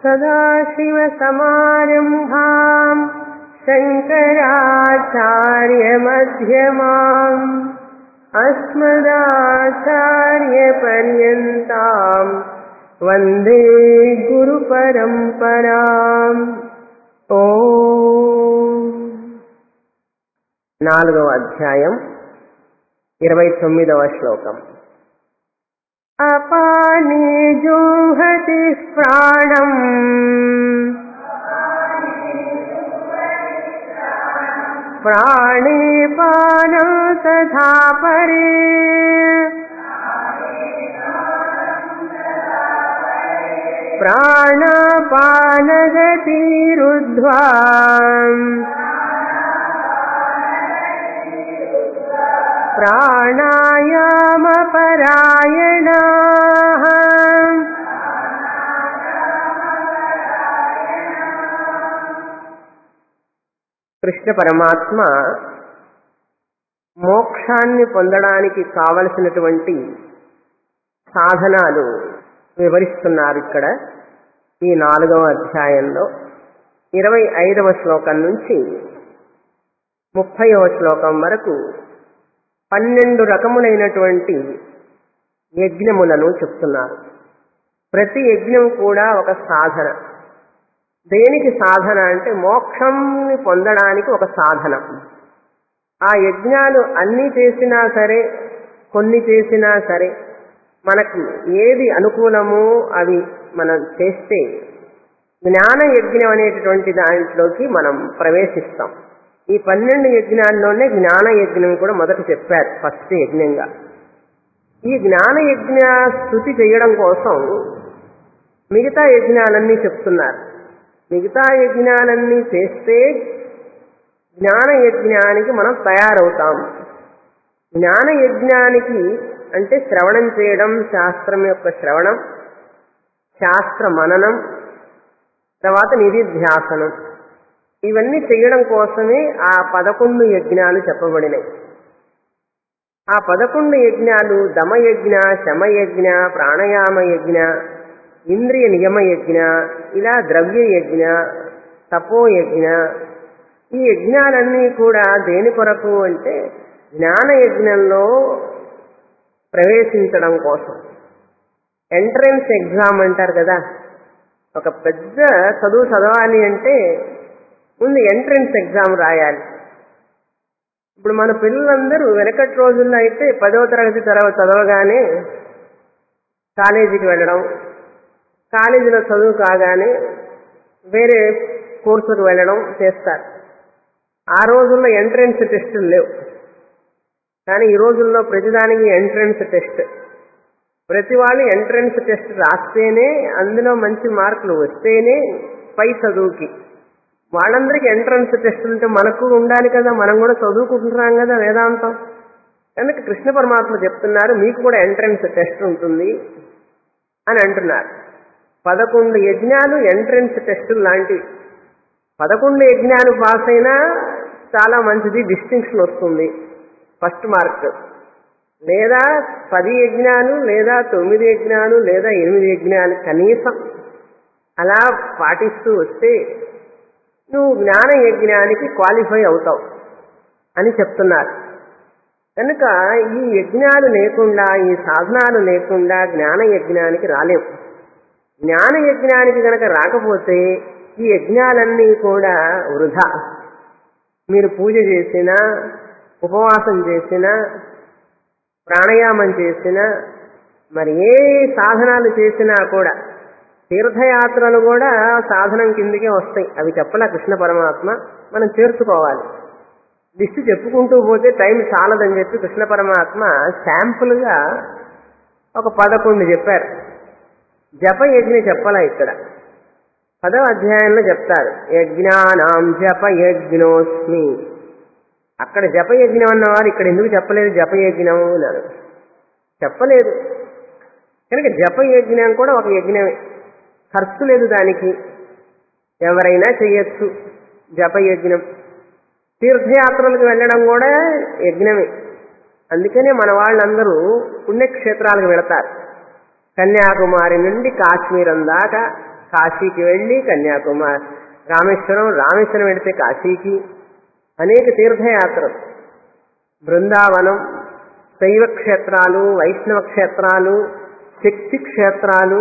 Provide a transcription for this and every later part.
सदाशिवसमारम्भाम् शङ्कराचार्यमध्यमाम् अस्मदाचार्यपर्यन्ताम् वन्दे గురుపరంపరాం ఓ నాలుగవ అధ్యాయం ఇరవై తొమ్మిదవ శ్లోకం అపానే జోహతి ప్రాణం ప్రాణే పానం తథా పరే ప్రాణపానగతిరుద్ధ్వా ప్రాణాయామపరాయణా కృష్ణ పరమాత్మ మోక్షాన్ని పొందడానికి కావలసినటువంటి సాధనాలు వివరిస్తున్నారు ఇక్కడ ఈ నాలుగవ అధ్యాయంలో ఇరవై ఐదవ శ్లోకం నుంచి ముప్పైవ శ్లోకం వరకు పన్నెండు రకములైనటువంటి యజ్ఞములను చెప్తున్నారు ప్రతి యజ్ఞం కూడా ఒక సాధన దేనికి సాధన అంటే మోక్షంని పొందడానికి ఒక సాధన ఆ యజ్ఞాలు అన్ని చేసినా సరే కొన్ని చేసినా సరే మనకు ఏది అనుకూలమో అవి మనం చేస్తే జ్ఞాన యజ్ఞం అనేటటువంటి దాంట్లోకి మనం ప్రవేశిస్తాం ఈ పన్నెండు యజ్ఞాల్లోనే జ్ఞాన యజ్ఞం కూడా మొదట చెప్పారు ఫస్ట్ యజ్ఞంగా ఈ జ్ఞాన యజ్ఞ స్థుతి చేయడం కోసం మిగతా యజ్ఞాలన్నీ చెప్తున్నారు మిగతా యజ్ఞాలన్నీ చేస్తే జ్ఞాన యజ్ఞానికి మనం తయారవుతాం జ్ఞాన యజ్ఞానికి అంటే శ్రవణం చేయడం శాస్త్రం యొక్క శ్రవణం శాస్త్ర మననం తర్వాత నిధిధ్యాసనం ఇవన్నీ చేయడం కోసమే ఆ పదకొండు యజ్ఞాలు చెప్పబడినాయి ఆ పదకొండు యజ్ఞాలు దమయజ్ఞ శమయజ్ఞ ప్రాణాయామ యజ్ఞ ఇంద్రియ నియమ యజ్ఞ ఇలా ద్రవ్య యజ్ఞ తపోయజ్ఞ ఈ యజ్ఞాలన్నీ కూడా దేని కొరకు అంటే జ్ఞాన యజ్ఞంలో ప్రవేశించడం కోసం ఎంట్రన్స్ ఎగ్జామ్ అంటారు కదా ఒక పెద్ద చదువు చదవాలి అంటే ముందు ఎంట్రన్స్ ఎగ్జామ్ రాయాలి ఇప్పుడు మన పిల్లలందరూ వెనకటి రోజుల్లో అయితే పదవ తరగతి తరవ చదవగానే కాలేజీకి వెళ్ళడం కాలేజీలో చదువు కాగానే వేరే కోర్సుకు వెళ్ళడం చేస్తారు ఆ రోజుల్లో ఎంట్రన్స్ టెస్టులు లేవు కానీ ఈ రోజుల్లో ప్రతిదానికి ఎంట్రన్స్ టెస్ట్ ప్రతి వాళ్ళు ఎంట్రన్స్ టెస్ట్ రాస్తేనే అందులో మంచి మార్కులు వస్తేనే పై చదువుకి వాళ్ళందరికీ ఎంట్రన్స్ టెస్ట్ ఉంటే మనకు ఉండాలి కదా మనం కూడా చదువుకుంటున్నాం కదా వేదాంతం కనుక కృష్ణ పరమాత్మ చెప్తున్నారు మీకు కూడా ఎంట్రన్స్ టెస్ట్ ఉంటుంది అని అంటున్నారు పదకొండు యజ్ఞాలు ఎంట్రన్స్ టెస్టులు లాంటివి పదకొండు యజ్ఞాలు పాస్ అయినా చాలా మంచిది డిస్టింక్షన్ వస్తుంది ఫస్ట్ మార్క్ లేదా పది యజ్ఞాలు లేదా తొమ్మిది యజ్ఞాలు లేదా ఎనిమిది యజ్ఞాలు కనీసం అలా పాటిస్తూ వస్తే నువ్వు జ్ఞాన యజ్ఞానికి క్వాలిఫై అవుతావు అని చెప్తున్నారు కనుక ఈ యజ్ఞాలు లేకుండా ఈ సాధనాలు లేకుండా జ్ఞాన యజ్ఞానికి రాలేవు జ్ఞాన యజ్ఞానికి గనక రాకపోతే ఈ యజ్ఞాలన్నీ కూడా వృధా మీరు పూజ చేసినా ఉపవాసం చేసినా ప్రాణాయామం చేసినా మరి ఏ సాధనాలు చేసినా కూడా తీర్థయాత్రలు కూడా సాధనం కిందికే వస్తాయి అవి చెప్పలే కృష్ణ పరమాత్మ మనం చేర్చుకోవాలి లిస్ట్ చెప్పుకుంటూ పోతే టైం చాలదని చెప్పి కృష్ణ పరమాత్మ శాంపుల్గా ఒక పదకొండు చెప్పారు జప యజ్ఞ చెప్పాలా ఇక్కడ పదవ అధ్యాయంలో చెప్తారు యజ్ఞానాం జప యజ్ఞోస్మి అక్కడ జపయజ్ఞం అన్నవారు ఇక్కడ ఎందుకు చెప్పలేదు జపయజ్ఞం అన్నారు చెప్పలేదు కనుక జపయజ్ఞం కూడా ఒక యజ్ఞమే ఖర్చు లేదు దానికి ఎవరైనా చేయొచ్చు జపయజ్ఞం తీర్థయాత్రలకు వెళ్ళడం కూడా యజ్ఞమే అందుకనే మన వాళ్ళందరూ పుణ్యక్షేత్రాలకు వెళతారు కన్యాకుమారి నుండి కాశ్మీరం దాకా కాశీకి వెళ్ళి కన్యాకుమారి రామేశ్వరం రామేశ్వరం వెళితే కాశీకి అనేక తీర్థయాత్రలు బృందావనం శైవ క్షేత్రాలు వైష్ణవ క్షేత్రాలు శక్తి క్షేత్రాలు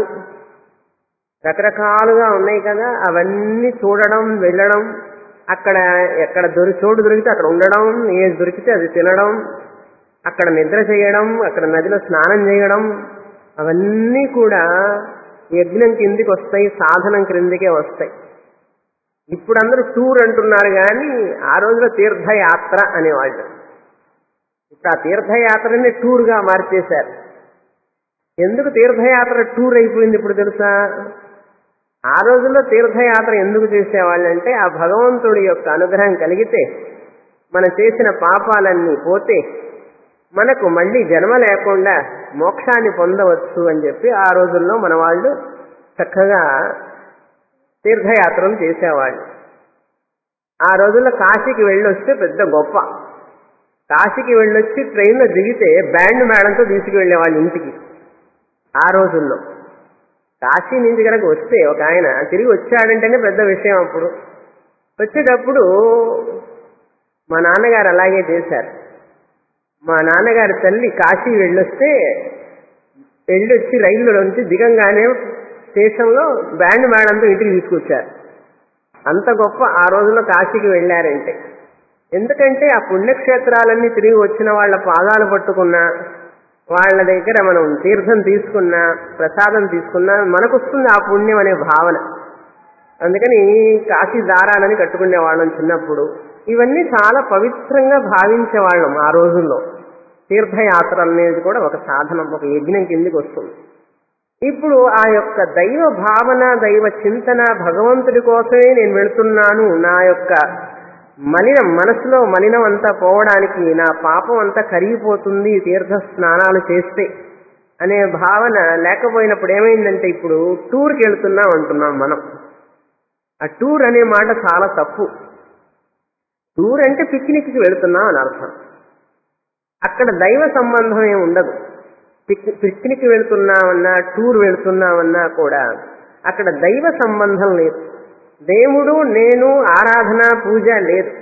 రకరకాలుగా ఉన్నాయి కదా అవన్నీ చూడడం వెళ్ళడం అక్కడ ఎక్కడ దొరి చోటు దొరికితే అక్కడ ఉండడం ఏది దొరికితే అది తినడం అక్కడ నిద్ర చేయడం అక్కడ నదిలో స్నానం చేయడం అవన్నీ కూడా యజ్ఞం కిందికి వస్తాయి సాధనం క్రిందికే వస్తాయి ఇప్పుడు అందరూ టూర్ అంటున్నారు కానీ ఆ రోజులో తీర్థయాత్ర అనేవాళ్ళు ఇప్పుడు ఆ తీర్థయాత్రని టూర్గా మార్చేశారు ఎందుకు తీర్థయాత్ర టూర్ అయిపోయింది ఇప్పుడు తెలుసా ఆ రోజుల్లో తీర్థయాత్ర ఎందుకు చేసేవాళ్ళంటే ఆ భగవంతుడి యొక్క అనుగ్రహం కలిగితే మనం చేసిన పాపాలన్నీ పోతే మనకు మళ్ళీ జన్మ లేకుండా మోక్షాన్ని పొందవచ్చు అని చెప్పి ఆ రోజుల్లో మన వాళ్ళు చక్కగా తీర్థయాత్రలు చేసేవాళ్ళు ఆ రోజుల్లో కాశీకి వెళ్ళొస్తే పెద్ద గొప్ప కాశీకి వెళ్ళొచ్చి ట్రైన్లో దిగితే బ్యాండ్ మేడంతో తీసుకువెళ్ళేవాళ్ళు ఇంటికి ఆ రోజుల్లో కాశీ నుంచి కనుక వస్తే ఒక ఆయన తిరిగి వచ్చాడంటేనే పెద్ద విషయం అప్పుడు వచ్చేటప్పుడు మా నాన్నగారు అలాగే చేశారు మా నాన్నగారి తల్లి కాశీ వెళ్ళొస్తే వెళ్ళొచ్చి రైలులోంచి దిగంగానే స్టేషన్లో బ్యాండ్ మేడంతో ఇంటికి తీసుకొచ్చారు అంత గొప్ప ఆ రోజుల్లో కాశీకి వెళ్ళారంటే ఎందుకంటే ఆ పుణ్యక్షేత్రాలన్నీ తిరిగి వచ్చిన వాళ్ళ పాదాలు పట్టుకున్నా వాళ్ళ దగ్గర మనం తీర్థం తీసుకున్నా ప్రసాదం తీసుకున్నా మనకు వస్తుంది ఆ పుణ్యం అనే భావన అందుకని కాశీ దారాలని కట్టుకునే వాళ్ళం చిన్నప్పుడు ఇవన్నీ చాలా పవిత్రంగా భావించే వాళ్ళం ఆ రోజుల్లో తీర్థయాత్ర అనేది కూడా ఒక సాధనం ఒక యజ్ఞం కిందికి వస్తుంది ఇప్పుడు ఆ యొక్క దైవ భావన దైవ చింతన భగవంతుడి కోసమే నేను వెళుతున్నాను నా యొక్క మలినం మనసులో మలినం అంతా పోవడానికి నా పాపం అంతా కరిగిపోతుంది తీర్థ స్నానాలు చేస్తే అనే భావన లేకపోయినప్పుడు ఏమైందంటే ఇప్పుడు టూర్కి వెళ్తున్నాం అంటున్నాం మనం ఆ టూర్ అనే మాట చాలా తప్పు టూర్ అంటే పిక్నిక్కి వెళుతున్నాం అని అర్థం అక్కడ దైవ సంబంధం ఏమి ఉండదు పిక్ పిక్నిక్ వెళ్తున్నామన్నా టూర్ వెళ్తున్నామన్నా కూడా అక్కడ దైవ సంబంధం లేదు దేవుడు నేను ఆరాధన పూజ లేదు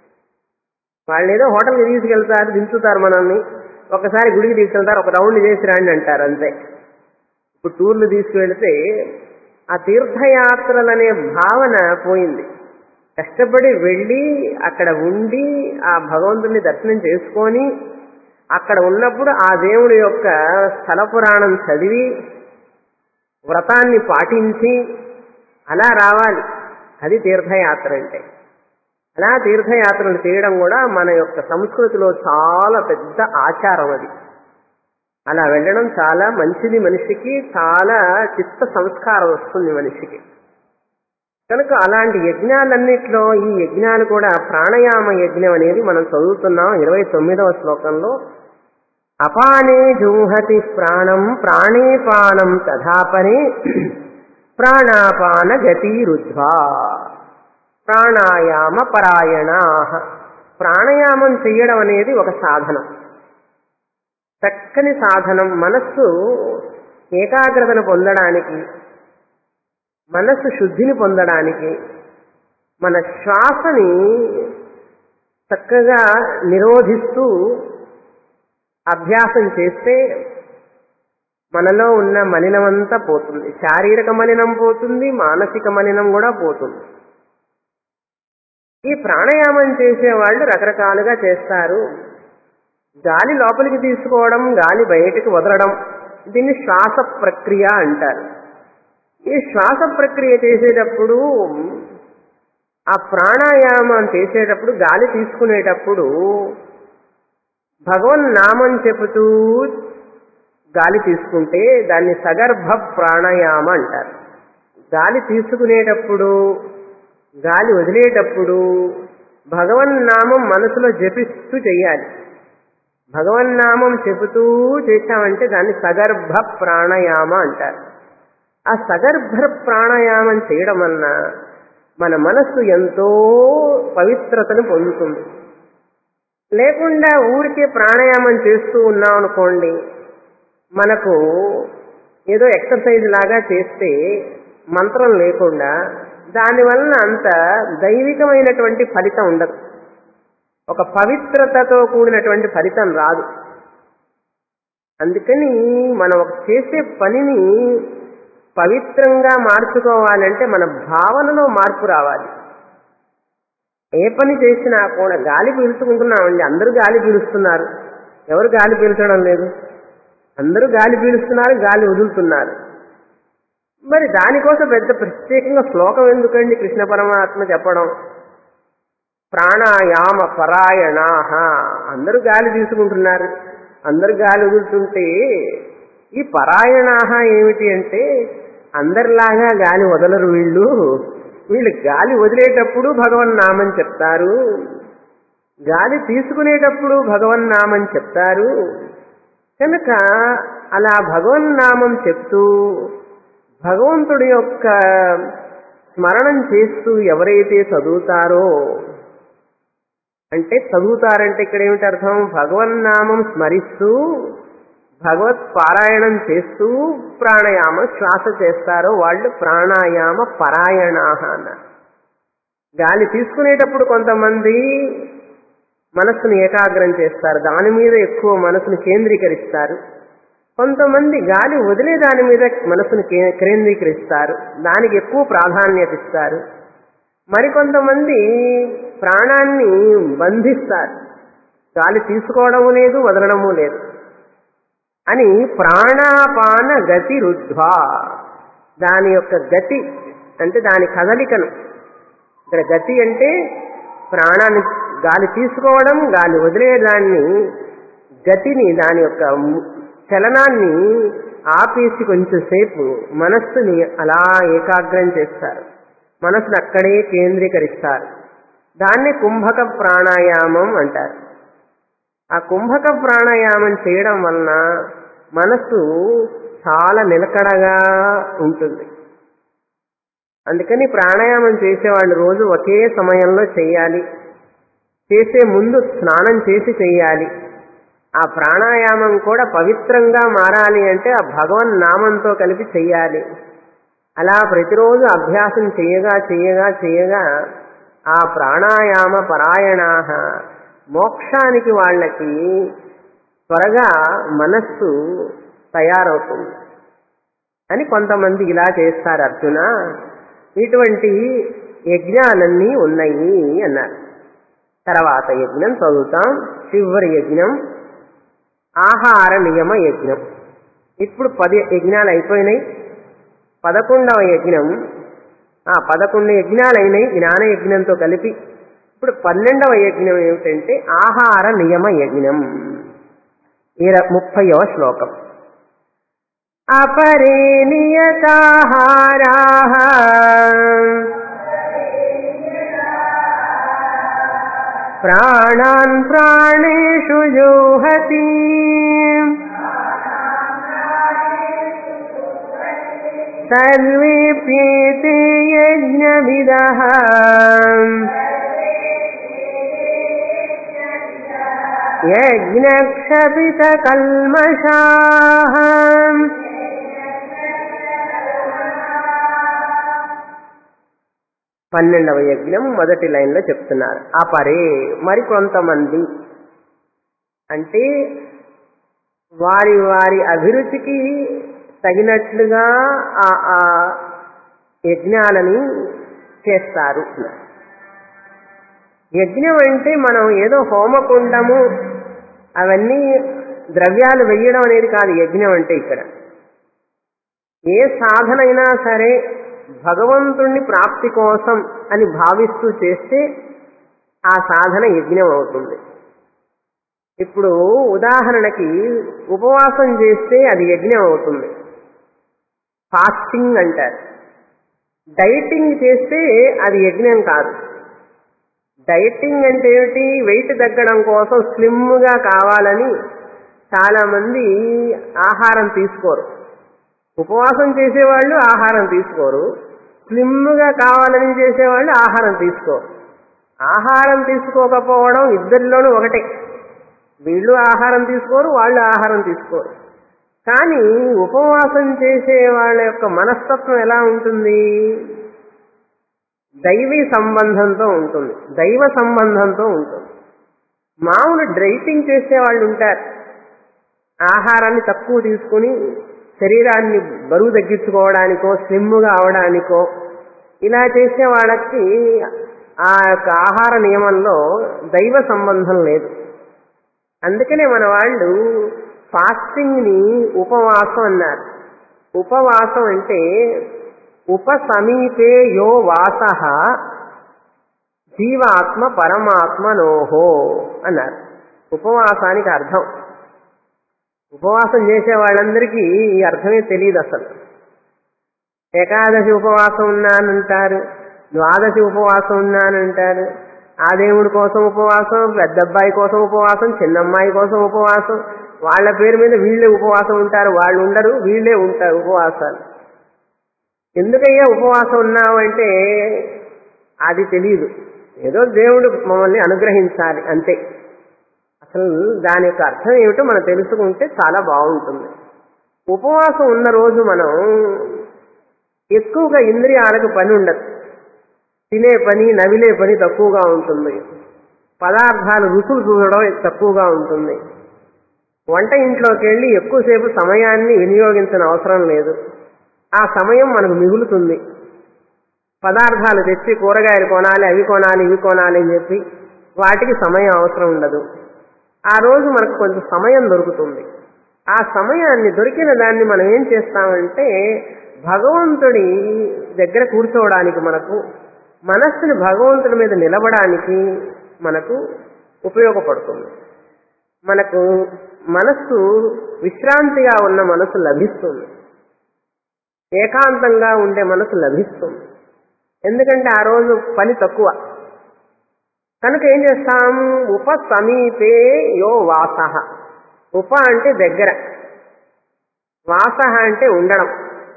వాళ్ళు ఏదో హోటల్కి తీసుకెళ్తారు దించుతారు మనల్ని ఒకసారి గుడికి తీసుకెళ్తారు ఒక రౌండ్ చేసి రండి అంటారు అంతే ఇప్పుడు టూర్లు తీసుకువెళితే ఆ తీర్థయాత్రలనే భావన పోయింది కష్టపడి వెళ్ళి అక్కడ ఉండి ఆ భగవంతుని దర్శనం చేసుకొని అక్కడ ఉన్నప్పుడు ఆ దేవుడి యొక్క స్థల పురాణం చదివి వ్రతాన్ని పాటించి అలా రావాలి అది తీర్థయాత్ర అంటే అలా తీర్థయాత్రలు చేయడం కూడా మన యొక్క సంస్కృతిలో చాలా పెద్ద ఆచారం అది అలా వెళ్ళడం చాలా మంచిది మనిషికి చాలా చిత్త సంస్కారం వస్తుంది మనిషికి కనుక అలాంటి యజ్ఞాలన్నిట్లో ఈ యజ్ఞాలు కూడా ప్రాణాయామ యజ్ఞం అనేది మనం చదువుతున్నాం ఇరవై తొమ్మిదవ శ్లోకంలో అపానే జూహతి ప్రాణం ప్రాణేపానం తథాపనే ప్రాణాపాన గతిరుద్ధ్వా ప్రాణాయామ పరాయణా ప్రాణాయామం చెయ్యడం అనేది ఒక సాధనం చక్కని సాధనం మనస్సు ఏకాగ్రతను పొందడానికి మనస్సు శుద్ధిని పొందడానికి మన శ్వాసని చక్కగా నిరోధిస్తూ అభ్యాసం చేస్తే మనలో ఉన్న మలినమంతా పోతుంది శారీరక మలినం పోతుంది మానసిక మలినం కూడా పోతుంది ఈ ప్రాణాయామం చేసేవాళ్ళు రకరకాలుగా చేస్తారు గాలి లోపలికి తీసుకోవడం గాలి బయటికి వదలడం దీన్ని శ్వాస ప్రక్రియ అంటారు ఈ శ్వాస ప్రక్రియ చేసేటప్పుడు ఆ ప్రాణాయామం చేసేటప్పుడు గాలి తీసుకునేటప్పుడు భగవన్ నామం చెబుతూ గాలి తీసుకుంటే దాన్ని సగర్భ ప్రాణాయామ అంటారు గాలి తీసుకునేటప్పుడు గాలి వదిలేటప్పుడు భగవన్నామం మనసులో జపిస్తూ చెయ్యాలి భగవన్నామం చెబుతూ చేశామంటే దాన్ని సగర్భ ప్రాణాయామ అంటారు ఆ సగర్భ ప్రాణాయామం చేయడం వలన మన మనస్సు ఎంతో పవిత్రతను పొందుతుంది లేకుండా ఊరికే ప్రాణాయామం చేస్తూ ఉన్నాం అనుకోండి మనకు ఏదో ఎక్సర్సైజ్ లాగా చేస్తే మంత్రం లేకుండా దానివలన అంత దైవికమైనటువంటి ఫలితం ఉండదు ఒక పవిత్రతతో కూడినటువంటి ఫలితం రాదు అందుకని మనం ఒక చేసే పనిని పవిత్రంగా మార్చుకోవాలంటే మన భావనలో మార్పు రావాలి ఏ పని చేసినా కూడా గాలి పీల్చుకుంటున్నామండి అందరూ గాలి పీలుస్తున్నారు ఎవరు గాలి పీల్చడం లేదు అందరూ గాలి పీలుస్తున్నారు గాలి వదులుతున్నారు మరి దానికోసం పెద్ద ప్రత్యేకంగా శ్లోకం ఎందుకండి కృష్ణ పరమాత్మ చెప్పడం ప్రాణాయామ పరాయణాహ అందరూ గాలి తీసుకుంటున్నారు అందరూ గాలి వదులుతుంటే ఈ పరాయణాహ ఏమిటి అంటే అందరిలాగా గాలి వదలరు వీళ్ళు వీళ్ళు గాలి వదిలేటప్పుడు భగవన్ నామం చెప్తారు గాలి తీసుకునేటప్పుడు భగవన్ నామం చెప్తారు కనుక అలా భగవన్ నామం చెప్తూ భగవంతుడి యొక్క స్మరణం చేస్తూ ఎవరైతే చదువుతారో అంటే చదువుతారంటే ఇక్కడ ఏమిటి అర్థం భగవన్నామం స్మరిస్తూ భగవత్ పారాయణం చేస్తూ ప్రాణాయామం శ్వాస చేస్తారో వాళ్ళు ప్రాణాయామ పరాయణాహ అన్నారు గాలి తీసుకునేటప్పుడు కొంతమంది మనస్సును ఏకాగ్రం చేస్తారు దాని మీద ఎక్కువ మనసును కేంద్రీకరిస్తారు కొంతమంది గాలి వదిలే దాని మీద మనసును కే- కేంద్రీకరిస్తారు దానికి ఎక్కువ ప్రాధాన్యత ఇస్తారు మరికొంతమంది ప్రాణాన్ని బంధిస్తారు గాలి తీసుకోవడము లేదు వదలడము లేదు అని ప్రాణాపాన గతి రుద్ధ్వా దాని యొక్క గతి అంటే దాని కదలికను ఇక్కడ గతి అంటే ప్రాణాన్ని గాలి తీసుకోవడం గాలి వదిలేదాన్ని గతిని దాని యొక్క ము- చలనాన్ని ఆపేసి కొంచెంసేపు మనస్సుని అలా ఏకాగ్రం చేస్తారు మనస్సును అక్కడే కేంద్రీకరిస్తారు దాన్ని కుంభక ప్రాణాయామం అంటారు ఆ కుంభక ప్రాణాయామం చేయడం వలన మనస్సు చాలా నిలకడగా ఉంటుంది అందుకని ప్రాణాయామం చేసేవాళ్ళు రోజు ఒకే సమయంలో చేయాలి చేసే ముందు స్నానం చేసి చేయాలి ఆ ప్రాణాయామం కూడా పవిత్రంగా మారాలి అంటే ఆ భగవన్ నామంతో కలిపి చెయ్యాలి అలా ప్రతిరోజు అభ్యాసం చేయగా చేయగా చేయగా ఆ ప్రాణాయామ పరాయణాహ మోక్షానికి వాళ్ళకి త్వరగా మనస్సు తయారవుతుంది అని కొంతమంది ఇలా చేస్తారు అర్జున ఇటువంటి యజ్ఞాలన్నీ ఉన్నాయి అన్నారు తర్వాత యజ్ఞం చదువుతాం చివరి యజ్ఞం ఆహార నియమ యజ్ఞం ఇప్పుడు పది యజ్ఞాలు అయిపోయినాయి పదకొండవ యజ్ఞం ఆ పదకొండు యజ్ఞాలు అయినాయి జ్ఞాన యజ్ఞంతో కలిపి ఇప్పుడు పన్నెండవ యజ్ఞం ఏమిటంటే ఆహార నియమ యజ్ఞం ఇర ముప్పైవ శ్లోకం అపరే నియతాహారా ప్రాణాన్ ప్రాణేషు జోహతి సర్వేప్యేతే యజ్ఞవిద యజ్ఞక్షపిత కల్మషా పన్నెండవ యజ్ఞం మొదటి లైన్లో చెప్తున్నారు అపరే మరి కొంతమంది అంటే వారి వారి అభిరుచికి తగినట్లుగా ఆ ఆ యజ్ఞాలని చేస్తారు యజ్ఞం అంటే మనం ఏదో హోమకుండము అవన్నీ ద్రవ్యాలు వెయ్యడం అనేది కాదు యజ్ఞం అంటే ఇక్కడ ఏ సాధనైనా సరే భగవంతుణ్ణి ప్రాప్తి కోసం అని భావిస్తూ చేస్తే ఆ సాధన యజ్ఞం అవుతుంది ఇప్పుడు ఉదాహరణకి ఉపవాసం చేస్తే అది యజ్ఞం అవుతుంది ఫాస్టింగ్ అంటారు డైటింగ్ చేస్తే అది యజ్ఞం కాదు డైటింగ్ అంటే ఏమిటి వెయిట్ తగ్గడం కోసం స్లిమ్గా కావాలని చాలామంది ఆహారం తీసుకోరు ఉపవాసం చేసేవాళ్ళు ఆహారం తీసుకోరు స్లిమ్గా కావాలని చేసేవాళ్ళు ఆహారం తీసుకోరు ఆహారం తీసుకోకపోవడం ఇద్దరిలోనూ ఒకటే వీళ్ళు ఆహారం తీసుకోరు వాళ్ళు ఆహారం తీసుకోరు కానీ ఉపవాసం చేసే వాళ్ళ యొక్క మనస్తత్వం ఎలా ఉంటుంది దైవీ సంబంధంతో ఉంటుంది దైవ సంబంధంతో ఉంటుంది మామూలు డ్రైటింగ్ చేసే వాళ్ళు ఉంటారు ఆహారాన్ని తక్కువ తీసుకుని శరీరాన్ని బరువు తగ్గించుకోవడానికో స్లిమ్గా అవడానికో ఇలా చేసే వాళ్ళకి ఆ యొక్క ఆహార నియమంలో దైవ సంబంధం లేదు అందుకనే మన వాళ్ళు ఫాస్టింగ్ ని ఉపవాసం అన్నారు ఉపవాసం అంటే ఉపసమీపే యో వాస జీవాత్మ పరమాత్మనోహో అన్నారు ఉపవాసానికి అర్థం ఉపవాసం చేసే వాళ్ళందరికీ ఈ అర్థమే తెలియదు అసలు ఏకాదశి ఉపవాసం ఉన్నానంటారు ద్వాదశి ఉపవాసం ఉన్నానంటారు ఆ దేవుడి కోసం ఉపవాసం పెద్దబ్బాయి కోసం ఉపవాసం చిన్నమ్మాయి కోసం ఉపవాసం వాళ్ళ పేరు మీద వీళ్ళే ఉపవాసం ఉంటారు వాళ్ళు ఉండరు వీళ్ళే ఉంటారు ఉపవాసాలు ఎందుకయ్యా ఉపవాసం ఉన్నామంటే అది తెలియదు ఏదో దేవుడు మమ్మల్ని అనుగ్రహించాలి అంతే అసలు దాని యొక్క అర్థం ఏమిటో మనం తెలుసుకుంటే చాలా బాగుంటుంది ఉపవాసం ఉన్న రోజు మనం ఎక్కువగా ఇంద్రియాలకు పని ఉండదు తినే పని నవిలే పని తక్కువగా ఉంటుంది పదార్థాలు రుచులు చూడడం తక్కువగా ఉంటుంది వంట ఇంట్లోకి వెళ్ళి ఎక్కువసేపు సమయాన్ని వినియోగించిన అవసరం లేదు ఆ సమయం మనకు మిగులుతుంది పదార్థాలు తెచ్చి కూరగాయలు కొనాలి అవి కొనాలి ఇవి కొనాలి అని చెప్పి వాటికి సమయం అవసరం ఉండదు ఆ రోజు మనకు కొంచెం సమయం దొరుకుతుంది ఆ సమయాన్ని దొరికిన దాన్ని మనం ఏం చేస్తామంటే భగవంతుడి దగ్గర కూర్చోవడానికి మనకు మనస్సుని భగవంతుడి మీద నిలబడానికి మనకు ఉపయోగపడుతుంది మనకు మనస్సు విశ్రాంతిగా ఉన్న మనసు లభిస్తుంది ఏకాంతంగా ఉండే మనసు లభిస్తుంది ఎందుకంటే ఆ రోజు పని తక్కువ కనుక ఏం చేస్తాం ఉప సమీపే యో వాస ఉప అంటే దగ్గర వాస అంటే ఉండడం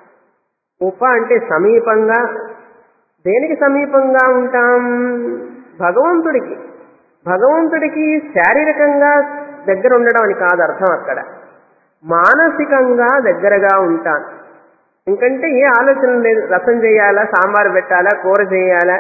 ఉప అంటే సమీపంగా దేనికి సమీపంగా ఉంటాం భగవంతుడికి భగవంతుడికి శారీరకంగా దగ్గర ఉండడం అని కాదు అర్థం అక్కడ మానసికంగా దగ్గరగా ఉంటాను ఇంకంటే ఏ ఆలోచన లేదు రసం చేయాలా సాంబార్ పెట్టాలా కూర చేయాలా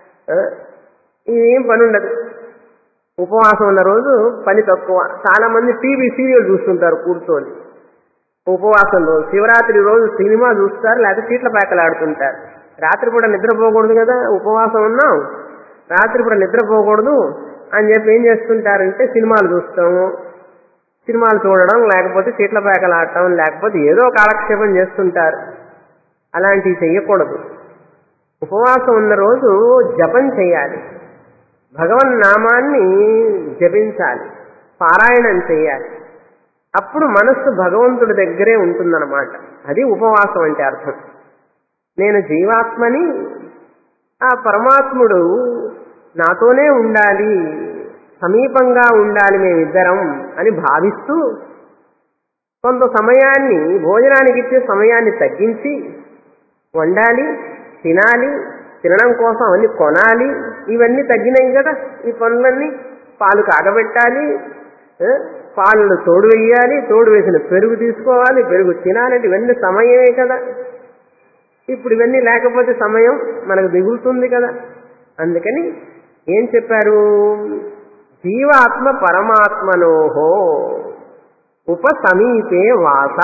ఇదేం పని ఉండదు ఉపవాసం ఉన్న రోజు పని తక్కువ చాలా మంది టీవీ సీరియల్ చూస్తుంటారు కూర్చొని ఉపవాసం రోజు శివరాత్రి రోజు సినిమా చూస్తారు లేకపోతే చీట్ల ప్యాకలు ఆడుతుంటారు రాత్రి కూడా నిద్రపోకూడదు కదా ఉపవాసం ఉన్నాం రాత్రి కూడా నిద్రపోకూడదు అని చెప్పి ఏం చేస్తుంటారంటే సినిమాలు చూస్తాము సినిమాలు చూడడం లేకపోతే చీట్ల ప్యాకలు ఆడటం లేకపోతే ఏదో కాలక్షేపం చేస్తుంటారు అలాంటివి చెయ్యకూడదు ఉపవాసం ఉన్న రోజు జపం చేయాలి భగవన్ నామాన్ని జపించాలి పారాయణం చేయాలి అప్పుడు మనస్సు భగవంతుడి దగ్గరే ఉంటుందన్నమాట అది ఉపవాసం అంటే అర్థం నేను జీవాత్మని ఆ పరమాత్ముడు నాతోనే ఉండాలి సమీపంగా ఉండాలి మేమిద్దరం అని భావిస్తూ కొంత సమయాన్ని భోజనానికి ఇచ్చే సమయాన్ని తగ్గించి వండాలి తినాలి తినడం కోసం అవన్నీ కొనాలి ఇవన్నీ తగ్గినాయి కదా ఈ పనులన్నీ పాలు కాగబెట్టాలి పాలు తోడు వేయాలి తోడు వేసిన పెరుగు తీసుకోవాలి పెరుగు తినాలంటే ఇవన్నీ సమయమే కదా ఇప్పుడు ఇవన్నీ లేకపోతే సమయం మనకు దిగులుతుంది కదా అందుకని ఏం చెప్పారు జీవాత్మ పరమాత్మనోహో ఉపసమీపే వాస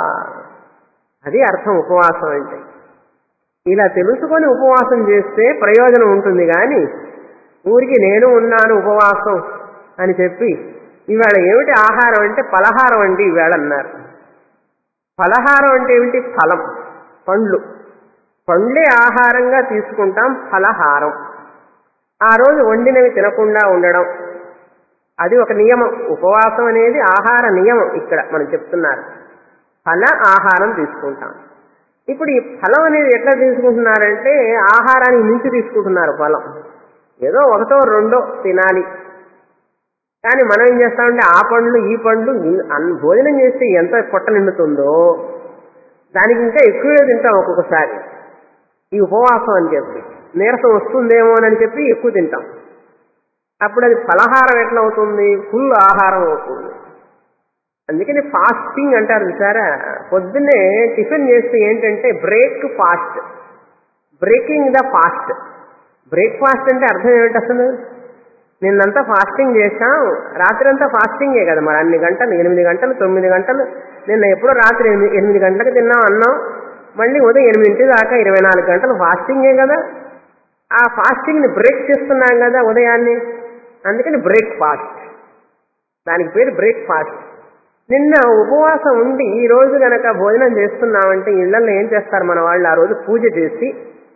అది అర్థం ఉపవాసం అంటే ఇలా తెలుసుకొని ఉపవాసం చేస్తే ప్రయోజనం ఉంటుంది కానీ ఊరికి నేను ఉన్నాను ఉపవాసం అని చెప్పి ఇవాళ ఏమిటి ఆహారం అంటే పలహారం అంటే ఈవేళ అన్నారు ఫలహారం అంటే ఏమిటి ఫలం పండ్లు పండ్లే ఆహారంగా తీసుకుంటాం ఫలహారం ఆ రోజు వండినవి తినకుండా ఉండడం అది ఒక నియమం ఉపవాసం అనేది ఆహార నియమం ఇక్కడ మనం చెప్తున్నారు ఫల ఆహారం తీసుకుంటాం ఇప్పుడు ఈ ఫలం అనేది ఎట్లా తీసుకుంటున్నారంటే ఆహారానికి మించి తీసుకుంటున్నారు ఫలం ఏదో ఒకటో రెండో తినాలి కానీ మనం ఏం చేస్తామంటే ఆ పండ్లు ఈ పండ్లు భోజనం చేస్తే ఎంత పొట్ట నిండుతుందో దానికి ఇంకా ఎక్కువే తింటాం ఒక్కొక్కసారి ఈ ఉపవాసం అని చెప్పి నీరసం వస్తుందేమో అని చెప్పి ఎక్కువ తింటాం అప్పుడు అది ఫలహారం ఎట్లా అవుతుంది ఫుల్ ఆహారం అవుతుంది అందుకని ఫాస్టింగ్ అంటారు చూసారా పొద్దున్నే టిఫిన్ చేస్తే ఏంటంటే break fast breaking the fast breakfast అంటే అర్థం ఏమిటి అసలు నిన్నంతా ఫాస్టింగ్ చేశాం రాత్రి అంతా ఫాస్టింగే కదా మరి అన్ని గంటలు ఎనిమిది గంటలు తొమ్మిది గంటలు నిన్న ఎప్పుడో రాత్రి ఎనిమిది ఎనిమిది గంటలకు తిన్నాం అన్నాం మళ్ళీ ఉదయం ఎనిమిదింటి దాకా ఇరవై నాలుగు గంటలు ఫాస్టింగే కదా ఆ ఫాస్టింగ్ని బ్రేక్ చేస్తున్నాం కదా ఉదయాన్నే అందుకని బ్రేక్ ఫాస్ట్ దానికి పేరు బ్రేక్ ఫాస్ట్ నిన్న ఉపవాసం ఉండి ఈ రోజు గనక భోజనం చేస్తున్నామంటే ఇళ్లలో ఏం చేస్తారు మన వాళ్ళు ఆ రోజు పూజ చేసి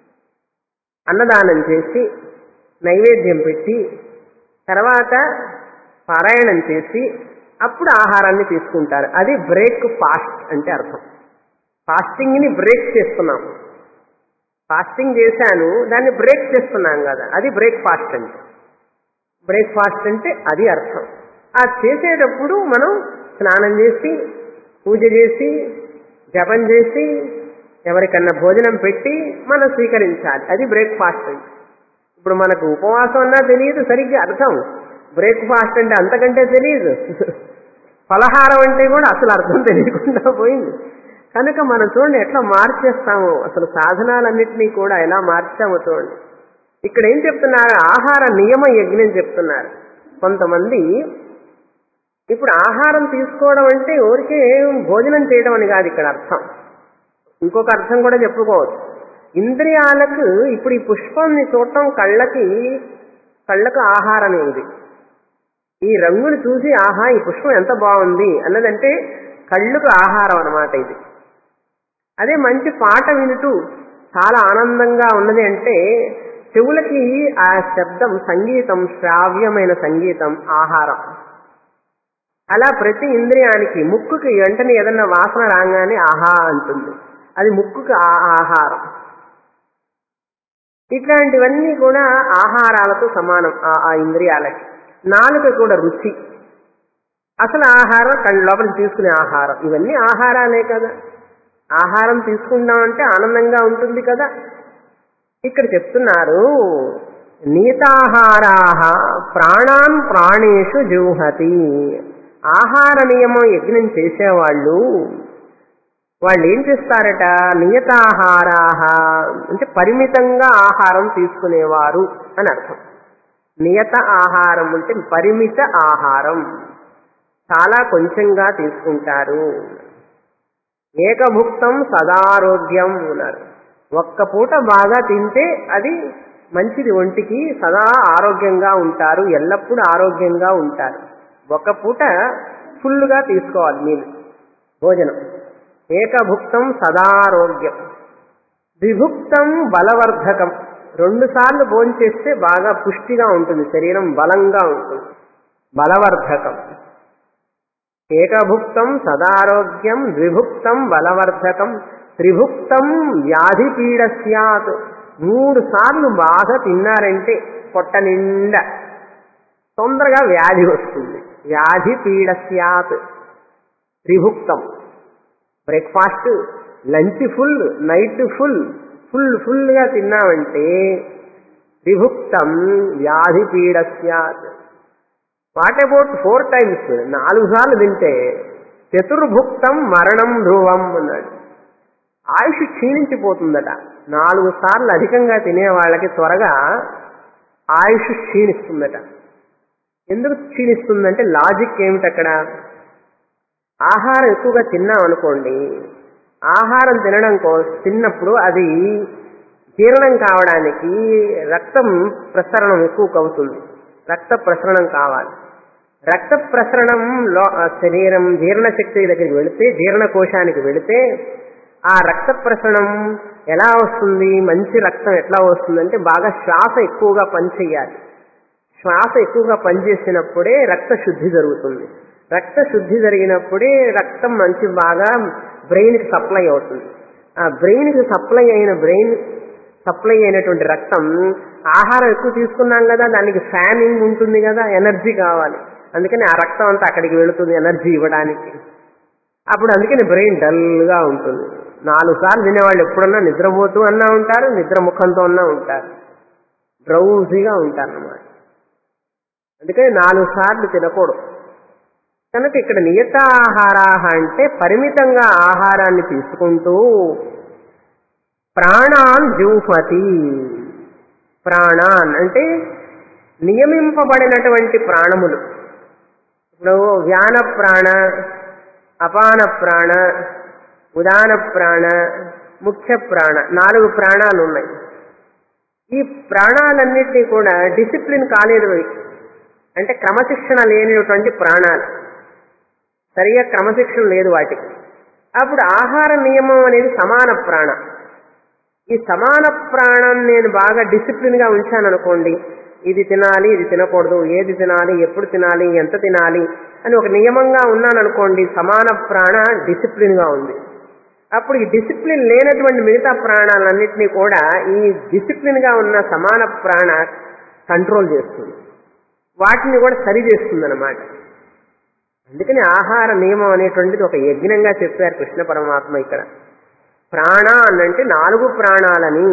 అన్నదానం చేసి నైవేద్యం పెట్టి తర్వాత పారాయణం చేసి అప్పుడు ఆహారాన్ని తీసుకుంటారు అది బ్రేక్ ఫాస్ట్ అంటే అర్థం ఫాస్టింగ్ని బ్రేక్ చేస్తున్నాం ఫాస్టింగ్ చేశాను దాన్ని బ్రేక్ చేస్తున్నాం కదా అది బ్రేక్ ఫాస్ట్ అంటే బ్రేక్ ఫాస్ట్ అంటే అది అర్థం ఆ చేసేటప్పుడు మనం స్నానం చేసి పూజ చేసి జపం చేసి ఎవరికన్నా భోజనం పెట్టి మనం స్వీకరించాలి అది బ్రేక్ఫాస్ట్ అంటే ఇప్పుడు మనకు ఉపవాసం అన్నా తెలియదు సరిగ్గా అర్థం బ్రేక్ఫాస్ట్ అంటే అంతకంటే తెలియదు ఫలహారం అంటే కూడా అసలు అర్థం తెలియకుండా పోయింది కనుక మనం చూడండి ఎట్లా మార్చేస్తాము అసలు సాధనాలన్నింటినీ కూడా ఎలా మార్చామో చూడండి ఇక్కడ ఏం చెప్తున్నారు ఆహార నియమ యజ్ఞం చెప్తున్నారు కొంతమంది ఇప్పుడు ఆహారం తీసుకోవడం అంటే ఊరికే భోజనం చేయడం అని కాదు ఇక్కడ అర్థం ఇంకొక అర్థం కూడా చెప్పుకోవచ్చు ఇంద్రియాలకు ఇప్పుడు ఈ పుష్పాన్ని చూడటం కళ్ళకి కళ్ళకు ఆహారమే ఇది ఈ రంగును చూసి ఆహా ఈ పుష్పం ఎంత బాగుంది అన్నదంటే కళ్ళకు ఆహారం అన్నమాట ఇది అదే మంచి పాట వింటూ చాలా ఆనందంగా ఉన్నది అంటే చెవులకి ఆ శబ్దం సంగీతం శ్రావ్యమైన సంగీతం ఆహారం అలా ప్రతి ఇంద్రియానికి ముక్కుకి వెంటనే ఏదన్నా వాసన రాగానే ఆహా అంటుంది అది ముక్కుకి ఆ- ఆహారం ఇట్లాంటివన్నీ కూడా ఆహారాలతో సమానం ఆ- ఆ ఇంద్రియాలకి నాలుక కూడా రుచి అసలు ఆహారం కళ్ళ లోపలికి తీసుకునే ఆహారం ఇవన్నీ ఆహారాలే కదా ఆహారం తీసుకుందామంటే ఆనందంగా ఉంటుంది కదా ఇక్కడ చెప్తున్నారు నీతాహారా ప్రాణాన్ ప్రాణేషు జూహతి ఆహార నియమం యజ్ఞం చేసేవాళ్ళు వాళ్ళు ఏం చేస్తారట నియతాహారా అంటే పరిమితంగా ఆహారం తీసుకునేవారు అని అర్థం నియత ఆహారం అంటే పరిమిత ఆహారం చాలా కొంచెంగా తీసుకుంటారు ఏకభుక్తం సదారోగ్యం అన్నారు ఒక్క పూట బాగా తింటే అది మంచిది ఒంటికి సదా ఆరోగ్యంగా ఉంటారు ఎల్లప్పుడూ ఆరోగ్యంగా ఉంటారు ఒక పూట ఫుల్గా తీసుకోవాలి మీరు భోజనం ఏకభుక్తం సదారోగ్యం ద్విభుక్తం బలవర్ధకం రెండు సార్లు భోంచేస్తే బాగా పుష్టిగా ఉంటుంది శరీరం బలంగా ఉంటుంది బలవర్ధకం ఏకభుక్తం సదారోగ్యం ద్విభుక్తం బలవర్ధకం త్రిభుక్తం వ్యాధి పీడ స్యాత్ మూడు సార్లు బాగా తిన్నారంటే పొట్ట నిండా తొందరగా వ్యాధి వస్తుంది వ్యాధి పీడ స్యాత్ త్రిభుక్తం breakfast lunch full night full full ఫుల్గా తిన్నామంటే త్రిభుక్తం వ్యాధి పీడ స్యాత్ వాట్ అబౌట్ ఫోర్ టైమ్స్ నాలుగు సార్లు తింటే చతుర్భుక్తం మరణం ధ్రువం అన్నాడు ఆయుష్ క్షీణించిపోతుందట నాలుగు సార్లు అధికంగా తినే వాళ్ళకి త్వరగా ఆయుష్ క్షీణిస్తుందట ఎందుకు క్షీణిస్తుందంటే లాజిక్ ఏమిటి అక్కడ ఆహారం ఎక్కువగా తిన్నాం అనుకోండి ఆహారం తినడం కో తిన్నప్పుడు అది జీర్ణం కావడానికి రక్తం ప్రసరణం ఎక్కువ అవుతుంది రక్త ప్రసరణం కావాలి రక్త ప్రసరణం లో ఆ శరీరం జీర్ణశక్తి దగ్గరికి వెళితే జీర్ణకోశానికి వెళితే ఆ రక్త ప్రసరణం ఎలా వస్తుంది మంచి రక్తం ఎట్లా వస్తుందంటే బాగా శ్వాస ఎక్కువగా పనిచేయాలి శ్వాస ఎక్కువగా పనిచేసినప్పుడే రక్త శుద్ధి జరుగుతుంది రక్త శుద్ధి జరిగినప్పుడే రక్తం మంచి బాగా బ్రెయిన్కి సప్లై అవుతుంది ఆ బ్రెయిన్కి సప్లై అయిన బ్రెయిన్ సప్లై అయినటువంటి రక్తం ఆహారం ఎక్కువ తీసుకున్నాం కదా దానికి ఫ్యానింగ్ ఉంటుంది కదా ఎనర్జీ కావాలి అందుకని ఆ రక్తం అంతా అక్కడికి వెళుతుంది ఎనర్జీ ఇవ్వడానికి అప్పుడు అందుకని బ్రెయిన్ డల్గా ఉంటుంది నాలుగు సార్లు తినేవాళ్ళు ఎప్పుడన్నా నిద్రపోతూ అన్నా ఉంటారు నిద్ర ముఖంతో అన్నా ఉంటారు డ్రౌజీగా ఉంటారు అన్నమాట అందుకని నాలుగు సార్లు తినకూడదు కనుక ఇక్కడ నియతాహారాహ అంటే పరిమితంగా ఆహారాన్ని తీసుకుంటూ ప్రాణాన్ జూహతి ప్రాణాన్ అంటే నియమింపబడినటువంటి ప్రాణములు ఇప్పుడు వ్యాన ప్రాణ అపాన ప్రాణ ఉదాన ప్రాణ ముఖ్య ప్రాణ నాలుగు ప్రాణాలు ఉన్నాయి ఈ ప్రాణాలన్నింటినీ కూడా డిసిప్లిన్ కాలేదు అవి. అంటే క్రమశిక్షణ లేనిటువంటి ప్రాణాలు సరిగా క్రమశిక్షణ లేదు వాటికి అప్పుడు ఆహార నియమం అనేది సమాన ప్రాణ ఈ సమాన ప్రాణం నేను బాగా డిసిప్లిన్ గా ఉంచాను అనుకోండి ఇది తినాలి ఇది తినకూడదు ఏది తినాలి ఎప్పుడు తినాలి ఎంత తినాలి అని ఒక నియమంగా ఉన్నాను అనుకోండి సమాన ప్రాణ డిసిప్లిన్ గా ఉంది అప్పుడు ఈ డిసిప్లిన్ లేనటువంటి మిగతా ప్రాణాలన్నింటినీ కూడా ఈ డిసిప్లిన్ గా ఉన్న సమాన ప్రాణ కంట్రోల్ చేస్తుంది వాటిని కూడా సరి చేస్తుంది అనమాట అందుకని ఆహార నియమం అనేటువంటిది ఒక యజ్ఞంగా చెప్పారు కృష్ణ పరమాత్మ ఇక్కడ ప్రాణ అనంటే నాలుగు ప్రాణాలని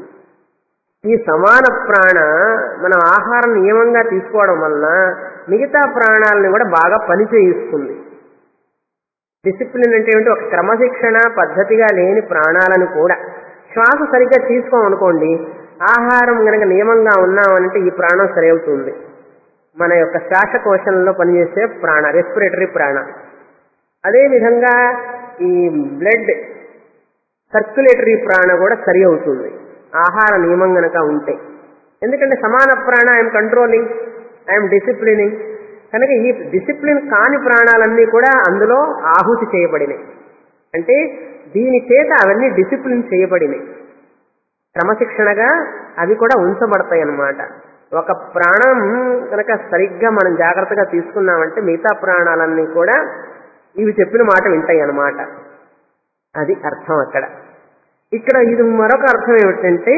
ఈ సమాన ప్రాణ మనం ఆహార నియమంగా తీసుకోవడం వలన మిగతా ప్రాణాలని కూడా బాగా పని చేయిస్తుంది డిసిప్లిన్ అంటే ఏంటి ఒక క్రమశిక్షణ పద్ధతిగా లేని ప్రాణాలను కూడా శ్వాస సరిగ్గా తీసుకోమనుకోండి ఆహారం గనక నియమంగా ఉన్నామనంటే ఈ ప్రాణం సరి అవుతుంది మన యొక్క శ్వాసకోశంలో పనిచేసే ప్రాణ రెస్పిరేటరీ ప్రాణ అదేవిధంగా ఈ బ్లడ్ సర్క్యులేటరీ ప్రాణ కూడా సరి అవుతుంది ఆహార నియమం గనక ఉంటే ఎందుకంటే సమాన ప్రాణ ఐఎమ్ కంట్రోలింగ్ ఐఎమ్ డిసిప్లినింగ్ కనుక ఈ డిసిప్లిన్ కాని ప్రాణాలన్నీ కూడా అందులో ఆహుతి చేయబడినాయి అంటే దీని చేత అవన్నీ డిసిప్లిన్ చేయబడినాయి క్రమశిక్షణగా అవి కూడా ఉంచబడతాయి అన్నమాట ఒక ప్రాణం కనుక సరిగ్గా మనం జాగ్రత్తగా తీసుకున్నామంటే మిగతా ప్రాణాలన్నీ కూడా ఇవి చెప్పిన మాట వింటాయి అన్నమాట అది అర్థం అక్కడ ఇక్కడ ఇది మరొక అర్థం ఏమిటంటే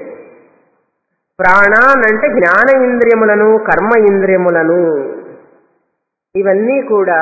ప్రాణాన్ అంటే జ్ఞాన ఇంద్రియములను కర్మ ఇంద్రియములను ఇవన్నీ కూడా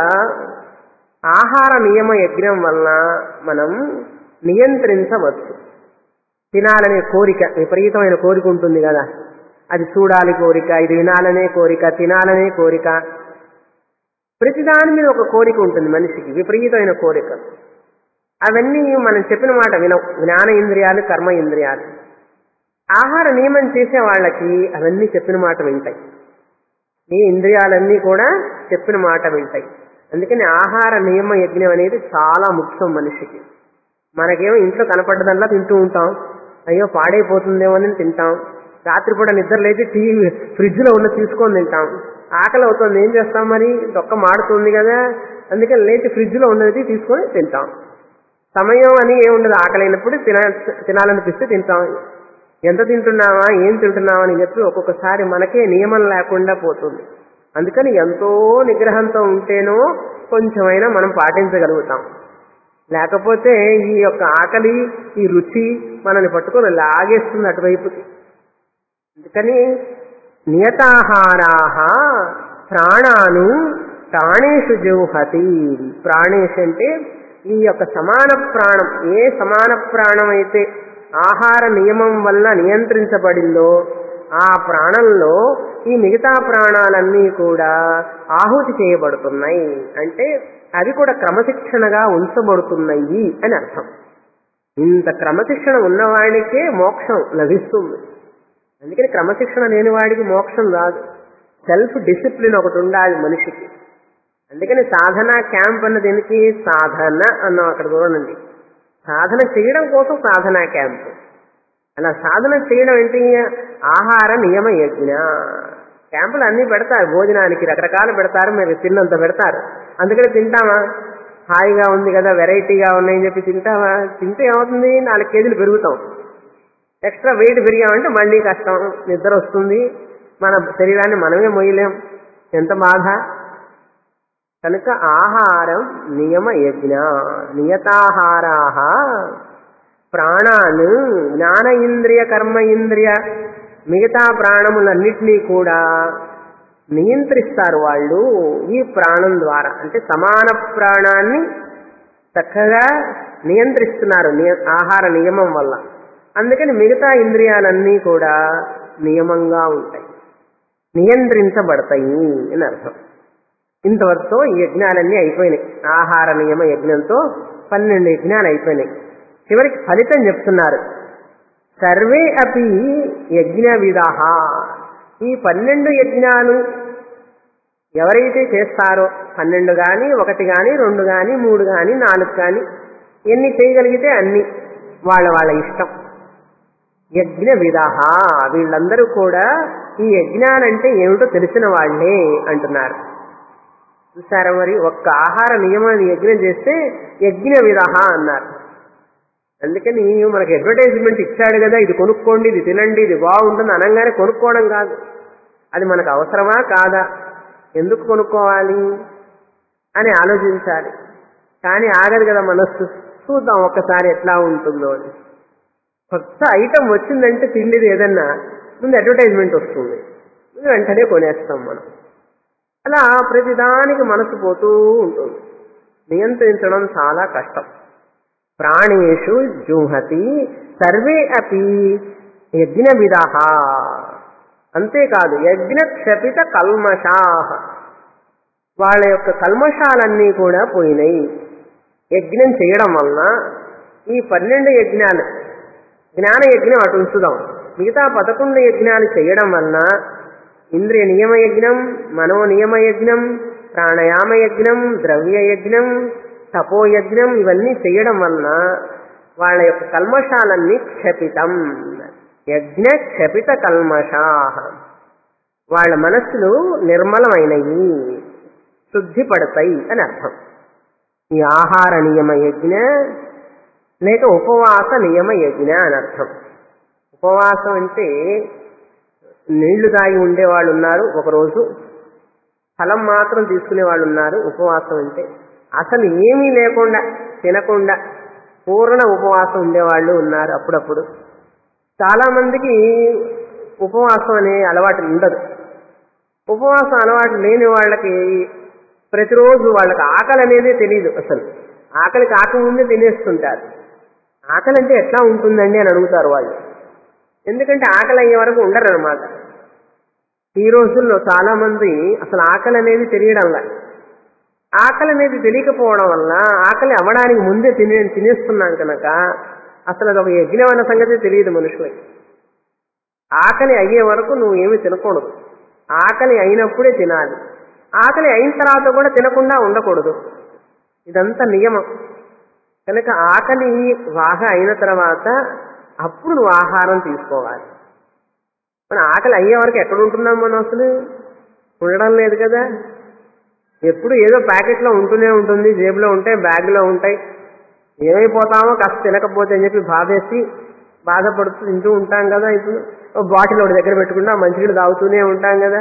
ఆహార నియమ యజ్ఞం వలన మనం నియంత్రించవచ్చు తినాలనే కోరిక విపరీతమైన కోరిక ఉంటుంది కదా అది చూడాలి కోరిక ఇది వినాలనే కోరిక తినాలనే కోరిక ప్రతిదాని మీద ఒక కోరిక ఉంటుంది మనిషికి విపరీతమైన కోరిక అవన్నీ మనం చెప్పిన మాట వినవు జ్ఞాన ఇంద్రియాలు కర్మ ఇంద్రియాలు ఆహార నియమం చేసే వాళ్ళకి అవన్నీ చెప్పిన మాట వింటాయి ఈ ఇంద్రియాలన్నీ కూడా చెప్పిన మాట వింటాయి అందుకని ఆహార నియమ యజ్ఞం అనేది చాలా ముఖ్యం మనిషికి మనకేమో ఇంట్లో కనపడ్డదల్లా తింటూ ఉంటాం అయ్యో పాడైపోతుందేమో అని తింటాం రాత్రిపూట నిద్ర లేచి టీవీ ఫ్రిడ్జ్ లో ఉన్న తీసుకొని తింటాం ఆకలి అవుతుంది ఏం చేస్తాం మరి దొక్క మాడుతుంది కదా అందుకని లేచి ఫ్రిడ్జ్ లో ఉన్నది తీసుకొని తింటాం సమయం అని ఏముండదు ఆకలి అయినప్పుడు తిన తినాలనిపిస్తే తింటాం ఎంత తింటున్నావా ఏం తింటున్నావా అని చెప్పి ఒక్కొక్కసారి మనకే నియమం లేకుండా పోతుంది అందుకని ఎంతో నిగ్రహంతో ఉంటేనో కొంచెమైనా మనం పాటించగలుగుతాం లేకపోతే ఈ యొక్క ఆకలి ఈ రుచి మనల్ని పట్టుకొని లాగేస్తుంది అటువైపుకి అందుకని నియతాహారాహ ప్రాణాను ప్రాణేషు జౌహతి ప్రాణేషు అంటే ఈ యొక్క సమాన ప్రాణం ఏ సమాన ప్రాణం అయితే ఆహార నియమం వల్ల నియంత్రించబడిందో ఆ ప్రాణంలో ఈ మిగతా ప్రాణాలన్నీ కూడా ఆహుతి చేయబడుతున్నాయి అంటే అవి కూడా క్రమశిక్షణగా ఉంచబడుతున్నాయి అని అర్థం ఇంత క్రమశిక్షణ ఉన్నవాడికే మోక్షం లభిస్తుంది అందుకని క్రమశిక్షణ లేని వాడికి మోక్షం రాదు సెల్ఫ్ డిసిప్లిన్ ఒకటి ఉండాలి మనిషికి అందుకని సాధన క్యాంప్ అన్న దీనికి సాధన అన్నాం అక్కడ చూడండి సాధన చేయడం కోసం సాధన క్యాంప్ అలా సాధన చేయడం ఏంటి ఆహార నియమ యజ్ఞ క్యాంపులు అన్ని పెడతారు భోజనానికి రకరకాలు పెడతారు మీరు తిన్నంత పెడతారు అందుకని తింటామా హాయిగా ఉంది కదా వెరైటీగా ఉన్నాయని చెప్పి తింటామా తింటే ఏమవుతుంది నాలుగు కేజీలు పెరుగుతాం ఎక్స్ట్రా వెయిట్ పెరిగామంటే మళ్ళీ కష్టం నిద్ర వస్తుంది మన శరీరాన్ని మనమే మొయ్యలేం ఎంత బాధ కనుక ఆహారం నియమ యజ్ఞ నియతాహారాహ ప్రాణాలు జ్ఞాన ఇంద్రియ కర్మ ఇంద్రియ మిగతా ప్రాణములన్నిటినీ కూడా నియంత్రిస్తారు వాళ్ళు ఈ ప్రాణం ద్వారా అంటే సమాన ప్రాణాన్ని చక్కగా నియంత్రిస్తున్నారు నియ- ఆహార నియమం వల్ల అందుకని మిగతా ఇంద్రియాలన్నీ కూడా నియమంగా ఉంటాయి నియంత్రించబడతాయి అని అర్థం ఇంతవరకుతో ఈ యజ్ఞాలన్నీ అయిపోయినాయి ఆహార నియమ యజ్ఞంతో పన్నెండు యజ్ఞాలు అయిపోయినాయి చివరికి ఫలితం చెప్తున్నారు సర్వే అపి యజ్ఞ విధాహ ఈ పన్నెండు యజ్ఞాలు ఎవరైతే చేస్తారో పన్నెండు కానీ ఒకటి కానీ రెండు కానీ మూడు కానీ నాలుగు కానీ ఎన్ని చేయగలిగితే అన్ని వాళ్ళ వాళ్ళ ఇష్టం యజ్ఞ విధాహ వీళ్ళందరూ కూడా ఈ యజ్ఞాలంటే ఏమిటో తెలిసిన వాళ్లే అంటున్నారు చూసారా మరి ఒక్క ఆహార నియమాన్ని యజ్ఞం చేస్తే యజ్ఞ విధాహ అన్నారు అందుకని మనకి అడ్వర్టైజ్మెంట్ ఇచ్చాడు కదా ఇది కొనుక్కోండి ఇది తినండి ఇది బాగుంటుంది అనగానే కొనుక్కోవడం కాదు అది మనకు అవసరమా కాదా ఎందుకు కొనుక్కోవాలి అని ఆలోచించాలి కానీ ఆగదు కదా మనస్సు చూద్దాం ఒక్కసారి ఎట్లా ఉంటుందో అని కొత్త ఐటమ్ వచ్చిందంటే తిండిది ఏదన్నా ముందు అడ్వర్టైజ్మెంట్ వస్తుంది ముందు వెంటనే కొనేస్తాం మనం అలా ప్రతిదానికి మనసు పోతూ ఉంటుంది నియంత్రించడం చాలా కష్టం ప్రాణేషు జుహతి సర్వే అపి యజ్ఞ విధాహ అంతేకాదు యజ్ఞ క్షపిత కల్మషా వాళ్ళ యొక్క కల్మషాలన్నీ కూడా పోయినాయి యజ్ఞం చేయడం వలన ఈ పన్నెండు యజ్ఞాలు జ్ఞాన యజ్ఞం అటు ఉంచుదాం మిగతా పదకొండు యజ్ఞాలు చేయడం వలన ఇంద్రియ నియమ యజ్ఞం మనో నియమ యజ్ఞం ప్రాణాయామ యజ్ఞం ద్రవ్య యజ్ఞం తపోయజ్ఞం ఇవన్నీ చేయడం వలన వాళ్ళ యొక్క కల్మషాలన్నీ క్షపితం యజ్ఞ క్షపిత కల్మషా వాళ్ళ మనస్సులు నిర్మలమైనవి శుద్ధిపడతాయి అని అర్థం ఈ ఆహార నియమ యజ్ఞ లేక ఉపవాస నియమ యజ్ఞ అని అర్థం ఉపవాసం అంటే నీళ్లు తాగి ఉండేవాళ్ళు ఉన్నారు ఒకరోజు ఫలం మాత్రం తీసుకునే వాళ్ళు ఉన్నారు ఉపవాసం అంటే అసలు ఏమీ లేకుండా తినకుండా పూర్ణ ఉపవాసం ఉండేవాళ్ళు ఉన్నారు అప్పుడప్పుడు చాలా మందికి ఉపవాసం అనే అలవాటు ఉండదు ఉపవాసం అలవాటు లేని వాళ్ళకి ప్రతిరోజు వాళ్ళకి ఆకలి అనేది తెలియదు అసలు ఆకలి కాకముందే తినేస్తుంటారు ఆకలి అంటే ఎట్లా ఉంటుందండి అని అడుగుతారు వాళ్ళు ఎందుకంటే ఆకలి అయ్యే వరకు ఉండరు అనమాట ఈ రోజుల్లో చాలా మంది అసలు ఆకలి అనేది తెలియడంలా ఆకలి అనేది తెలియకపోవడం వల్ల ఆకలి అవ్వడానికి ముందే తినే తినేస్తున్నాం కనుక అసలు అది ఒక యజ్ఞం అన్న సంగతి తెలియదు మనుషులకి ఆకలి అయ్యే వరకు నువ్వు ఏమి తినకూడదు ఆకలి అయినప్పుడే తినాలి ఆకలి అయిన తర్వాత కూడా తినకుండా ఉండకూడదు ఇదంతా నియమం కనుక ఆకలి బాగా అయిన తర్వాత అప్పుడు నువ్వు ఆహారం తీసుకోవాలి మన ఆకలి అయ్యే వరకు ఎక్కడ ఉంటున్నాం మనం అసలు ఉండడం లేదు కదా ఎప్పుడు ఏదో ప్యాకెట్లో ఉంటూనే ఉంటుంది జేబులో ఉంటాయి బ్యాగ్లో ఉంటాయి ఏమైపోతామో కాస్త తినకపోతే అని చెప్పి బాధేసి బాధపడుతూ తింటూ ఉంటాం కదా ఇప్పుడు ఓ బాటిల్ ఒకటి దగ్గర పెట్టుకుంటా మంచినీళ్ళు తాగుతూనే ఉంటాం కదా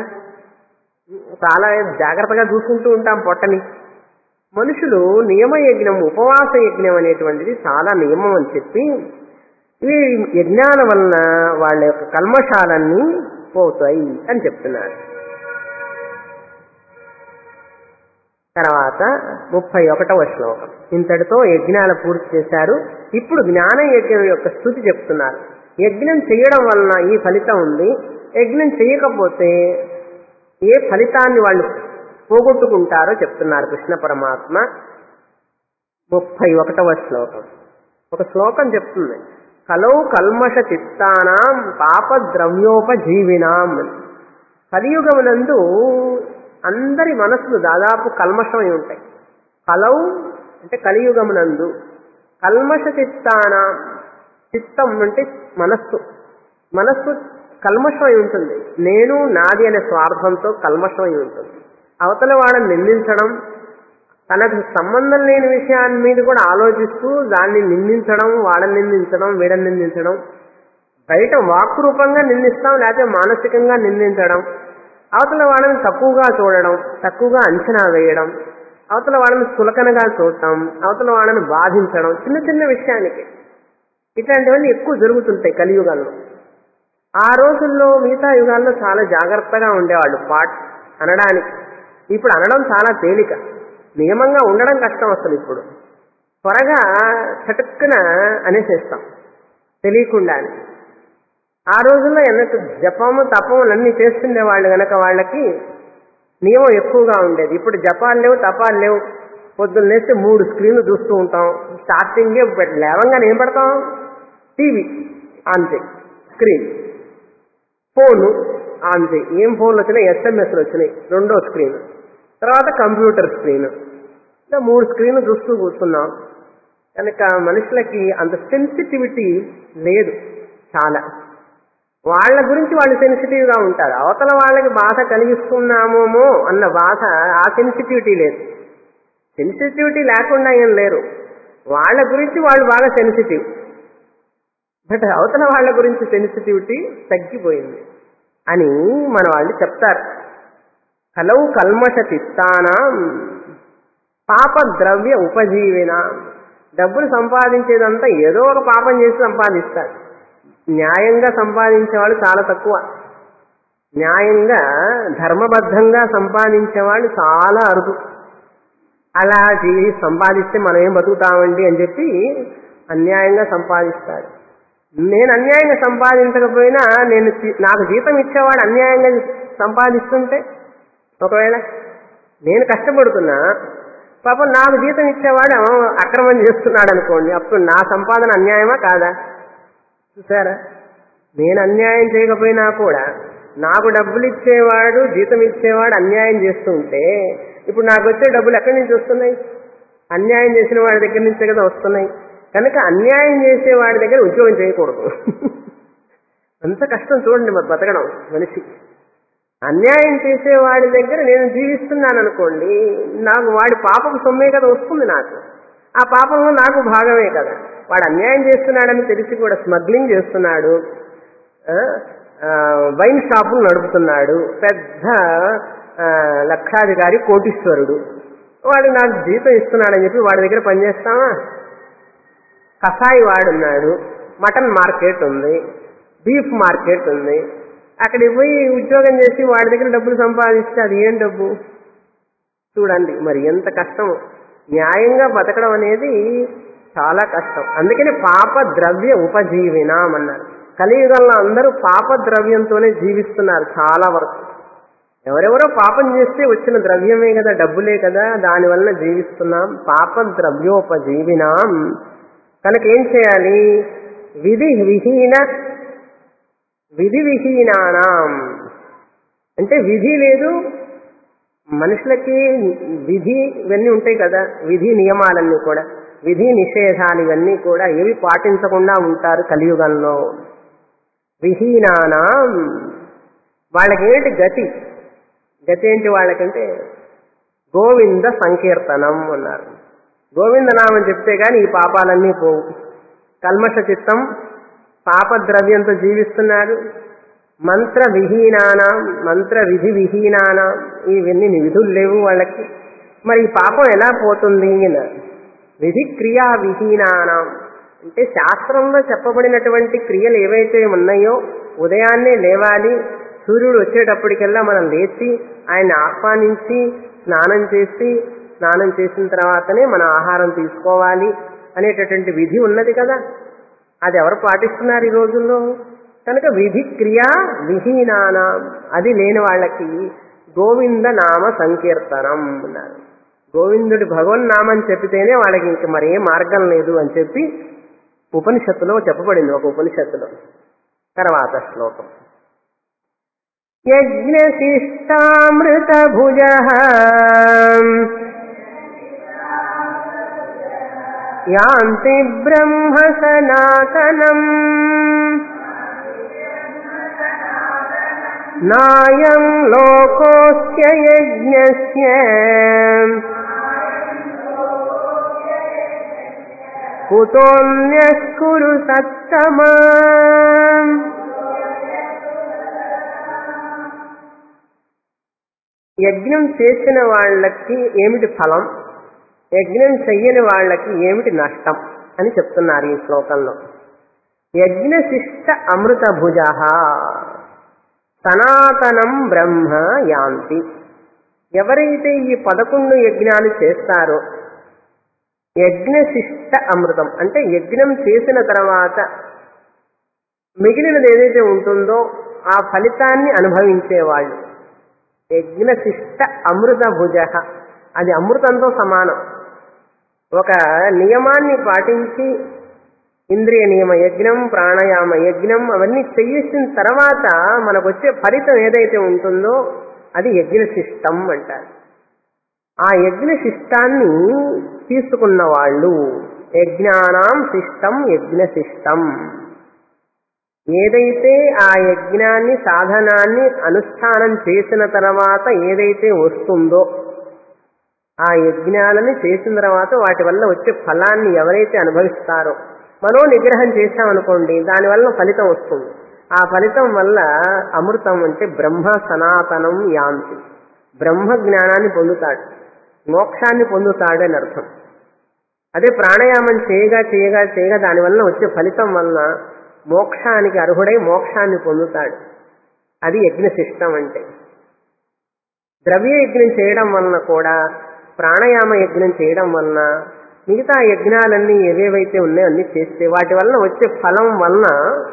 చాలా జాగ్రత్తగా చూసుకుంటూ ఉంటాం పొట్టని మనుషులు నియమ యజ్ఞం ఉపవాస యజ్ఞం అనేటువంటిది చాలా నియమం అని చెప్పి ఈ యజ్ఞాల వలన వాళ్ళ యొక్క కల్మషాలన్నీ పోతాయి అని చెప్తున్నారు తర్వాత ముప్పై ఒకటవ శ్లోకం ఇంతటితో యజ్ఞాలు పూర్తి చేశారు ఇప్పుడు జ్ఞాన యజ్ఞం యొక్క స్థుతి చెప్తున్నారు యజ్ఞం చేయడం వలన ఈ ఫలితం ఉంది యజ్ఞం చేయకపోతే ఏ ఫలితాన్ని వాళ్ళు పోగొట్టుకుంటారో చెప్తున్నారు కృష్ణ పరమాత్మ ముప్పై ఒకటవ శ్లోకం ఒక శ్లోకం చెప్తుంది కలౌ కల్మష చిత్తానాం పాప ద్రవ్యోపజీవినాం కలియుగమునందు అందరి మనసులు దాదాపు కల్మషమై ఉంటాయి కలౌ అంటే కలియుగమునందు కల్మష చిత్తాన చిత్తం అంటే మనస్సు మనస్సు కల్మషమై ఉంటుంది నేను నాది అనే స్వార్థంతో కల్మషమై ఉంటుంది అవతల వాడని నిందించడం తనకు సంబంధం లేని విషయాన్ని మీద కూడా ఆలోచిస్తూ దాన్ని నిందించడం వాడని నిందించడం వీడని నిందించడం బయట వాక్ రూపంగా నిందిస్తాం లేకపోతే మానసికంగా నిందించడం అవతల వాళ్ళని తక్కువగా చూడడం తక్కువగా అంచనా వేయడం అవతల వాళ్ళని సులకనగా చూడటం అవతల వాళ్ళని బాధించడం చిన్న చిన్న విషయానికి ఇట్లాంటివన్నీ ఎక్కువ జరుగుతుంటాయి కలియుగాల్లో ఆ రోజుల్లో మిగతా యుగాల్లో చాలా జాగ్రత్తగా ఉండేవాళ్ళు పాట్ అనడానికి ఇప్పుడు అనడం చాలా తేలిక నియమంగా ఉండడం కష్టం అసలు ఇప్పుడు త్వరగా చటుక్కున అనేసేస్తాం తెలియకుండానే ఆ రోజుల్లో ఎన్నట్టు జపము తపములు అన్ని చేస్తుండే వాళ్ళు గనక వాళ్ళకి నియమం ఎక్కువగా ఉండేది ఇప్పుడు జపాలు లేవు తపాలు లేవు పొద్దున్న లేస్తే మూడు స్క్రీన్లు చూస్తూ ఉంటాం స్టార్టింగే పె- లేవంగానే ఏం పెడతాం టీవీ ఆన్ చేయి స్క్రీన్ ఫోను ఆన్ చేయి ఏం ఫోన్లు వచ్చినాయి ఎస్ఎంఎస్లు వచ్చినాయి రెండో స్క్రీన్ తర్వాత కంప్యూటర్ స్క్రీన్ ఇలా మూడు స్క్రీన్లు చూస్తూ కూర్చున్నాం కనుక మనుషులకి అంత సెన్సిటివిటీ లేదు చాలా వాళ్ళ గురించి వాళ్ళు సెన్సిటివ్గా ఉంటారు అవతల వాళ్ళకి బాధ కలిగిస్తున్నామేమో అన్న బాధ ఆ సెన్సిటివిటీ లేదు సెన్సిటివిటీ లేకుండా ఏం లేరు వాళ్ళ గురించి వాళ్ళు బాగా సెన్సిటివ్ బట్ అవతల వాళ్ళ గురించి సెన్సిటివిటీ తగ్గిపోయింది అని మన వాళ్ళు చెప్తారు కలవు కల్మష చిత్తానం పాప ద్రవ్య ఉపజీవిన డబ్బులు సంపాదించేదంతా ఏదో ఒక పాపం చేసి సంపాదిస్తారు న్యాయంగా సంపాదించే వాళ్ళు చాలా తక్కువ న్యాయంగా ధర్మబద్ధంగా సంపాదించే వాళ్ళు చాలా అరుదు అలా జీవి సంపాదిస్తే మనం ఏం బతుకుతామండి అని చెప్పి అన్యాయంగా సంపాదిస్తాడు నేను అన్యాయంగా సంపాదించకపోయినా నేను జీ- నాకు జీతం ఇచ్చేవాడు అన్యాయంగా సంపాదిస్తుంటే ఒకవేళ నేను కష్టపడుతున్నా పాపం నాకు జీతం ఇచ్చేవాడు అక్రమం చేస్తున్నాడు అనుకోండి అప్పుడు నా సంపాదన అన్యాయమా కాదా చూసారా నేను అన్యాయం చేయకపోయినా కూడా నాకు డబ్బులు ఇచ్చేవాడు జీతం ఇచ్చేవాడు అన్యాయం చేస్తుంటే ఇప్పుడు నాకు వచ్చే డబ్బులు ఎక్కడి నుంచి వస్తున్నాయి అన్యాయం చేసిన వాడి దగ్గర నుంచే కదా వస్తున్నాయి కనుక అన్యాయం చేసే వాడి దగ్గర ఉద్యోగం చేయకూడదు అంత కష్టం చూడండి మరి బతకడం మనిషి అన్యాయం చేసేవాడి దగ్గర నేను జీవిస్తున్నాను అనుకోండి నాకు వాడి పాపం సొమ్మే కదా వస్తుంది నాకు ఆ పాపంలో నాకు భాగమే కదా వాడు అన్యాయం చేస్తున్నాడని తెలిసి కూడా స్మగ్లింగ్ చేస్తున్నాడు ఆ, ఆ, వైన్ షాపులు నడుపుతున్నాడు పెద్ద ఆ, లక్షాధికారి కోటీశ్వరుడు వాడు నాకు జీతం ఇస్తున్నాడని చెప్పి వాడి దగ్గర పనిచేస్తామా కషాయి వాడున్నాడు మటన్ మార్కెట్ ఉంది బీఫ్ మార్కెట్ ఉంది అక్కడికి పోయి ఉద్యోగం చేసి వాడి దగ్గర డబ్బులు సంపాదిస్తే అది ఏం డబ్బు చూడండి మరి ఎంత కష్టం న్యాయంగా బతకడం అనేది చాలా కష్టం అందుకని పాప ద్రవ్య ఉపజీవినాం అన్నారు కలియుగంలో అందరూ పాప ద్రవ్యంతోనే జీవిస్తున్నారు చాలా వరకు ఎవరెవరో పాపం చేస్తే వచ్చిన ద్రవ్యమే కదా డబ్బులే కదా దాని వలన జీవిస్తున్నాం పాప ద్రవ్యోపజీవినాం కనుక ఏం చేయాలి విధి విహీన విధి విహీనానాం అంటే విధి లేదు మనుషులకి విధి ఇవన్నీ ఉంటాయి కదా విధి నియమాలన్నీ కూడా విధి నిషేధాలు ఇవన్నీ కూడా ఏవి పాటించకుండా ఉంటారు కలియుగంలో విహీనానాం వాళ్ళకేంటి గతి గతి ఏంటి వాళ్ళకంటే గోవింద సంకీర్తనం అన్నారు గోవిందనామం చెప్తే గాని ఈ పాపాలన్నీ పోవు కల్మష చిత్తం పాపద్రవ్యంతో జీవిస్తున్నాడు మంత్ర విహీనానం మంత్ర విధి విహీనానం ఇవన్నీ విధులు లేవు వాళ్ళకి మరి ఈ పాపం ఎలా పోతుంది అన్నారు విధి క్రియా విహీనానం అంటే శాస్త్రంలో చెప్పబడినటువంటి క్రియలు ఏవైతే ఉన్నాయో ఉదయాన్నే లేవాలి సూర్యుడు వచ్చేటప్పటికల్లా మనం లేచి ఆయన్ని ఆహ్వానించి స్నానం చేసి స్నానం చేసిన తర్వాతనే మనం ఆహారం తీసుకోవాలి అనేటటువంటి విధి ఉన్నది కదా అది ఎవరు పాటిస్తున్నారు ఈ రోజుల్లో కనుక విధి క్రియా విహీనాన అది లేని వాళ్ళకి గోవింద నామ సంకీర్తనం అన్నారు గోవిందుడి భగవన్నామని చెప్పితేనే వాళ్ళకి ఇంక మరే మార్గం లేదు అని చెప్పి ఉపనిషత్తులో చెప్పబడింది ఒక ఉపనిషత్తులో తర్వాత శ్లోకం యజ్ఞశిష్టామృత భుజ యాంతి బ్రహ్మ సనాతనం నాయం లోకోస్య యజ్ఞస్య కుతోన్యః కురు సత్తమా యజ్ఞం చేసిన వాళ్ళకి ఏమిటి ఫలం యజ్ఞం చెయ్యని వాళ్ళకి ఏమిటి నష్టం అని చెప్తున్నారు ఈ శ్లోకంలో యజ్ఞశిష్ట అమృత భుజ సనాతనం బ్రహ్మ యాంతి ఎవరైతే ఈ పదకొండు యజ్ఞాలు చేస్తారో యజ్ఞశిష్ట అమృతం అంటే యజ్ఞం చేసిన తర్వాత మిగిలినది ఏదైతే ఉంటుందో ఆ ఫలితాన్ని అనుభవించేవాళ్ళు యజ్ఞశిష్ట అమృత భుజ అది అమృతంతో సమానం ఒక నియమాన్ని పాటించి ఇంద్రియ నియమ యజ్ఞం ప్రాణాయామ యజ్ఞం అవన్నీ చెయ్యేసిన తర్వాత మనకు వచ్చే ఫలితం ఏదైతే ఉంటుందో అది యజ్ఞశిష్టం అంటారు ఆ యజ్ఞ శిష్టాన్ని తీసుకున్న వాళ్ళు యజ్ఞానాం శిష్టం యజ్ఞశిష్టం ఏదైతే ఆ యజ్ఞాన్ని సాధనాన్ని అనుష్ఠానం చేసిన తర్వాత ఏదైతే వస్తుందో ఆ యజ్ఞాలని చేసిన తర్వాత వాటి వల్ల వచ్చే ఫలాన్ని ఎవరైతే అనుభవిస్తారో మనో నిగ్రహం చేశామనుకోండి దానివల్ల ఫలితం వస్తుంది ఆ ఫలితం వల్ల అమృతం అంటే బ్రహ్మ సనాతనం యాంతి బ్రహ్మ జ్ఞానాన్ని పొందుతాడు మోక్షాన్ని పొందుతాడు అని అర్థం అదే ప్రాణాయామం చేయగా చేయగా చేయగా దానివల్ల వచ్చే ఫలితం వలన మోక్షానికి అర్హుడై మోక్షాన్ని పొందుతాడు అది యజ్ఞశిష్టం అంటే ద్రవ్య యజ్ఞం చేయడం వలన కూడా ప్రాణాయామ యజ్ఞం చేయడం వలన మిగతా యజ్ఞాలన్నీ ఏవేవైతే ఉన్నాయో అన్ని చేస్తే వాటి వలన వచ్చే ఫలం వలన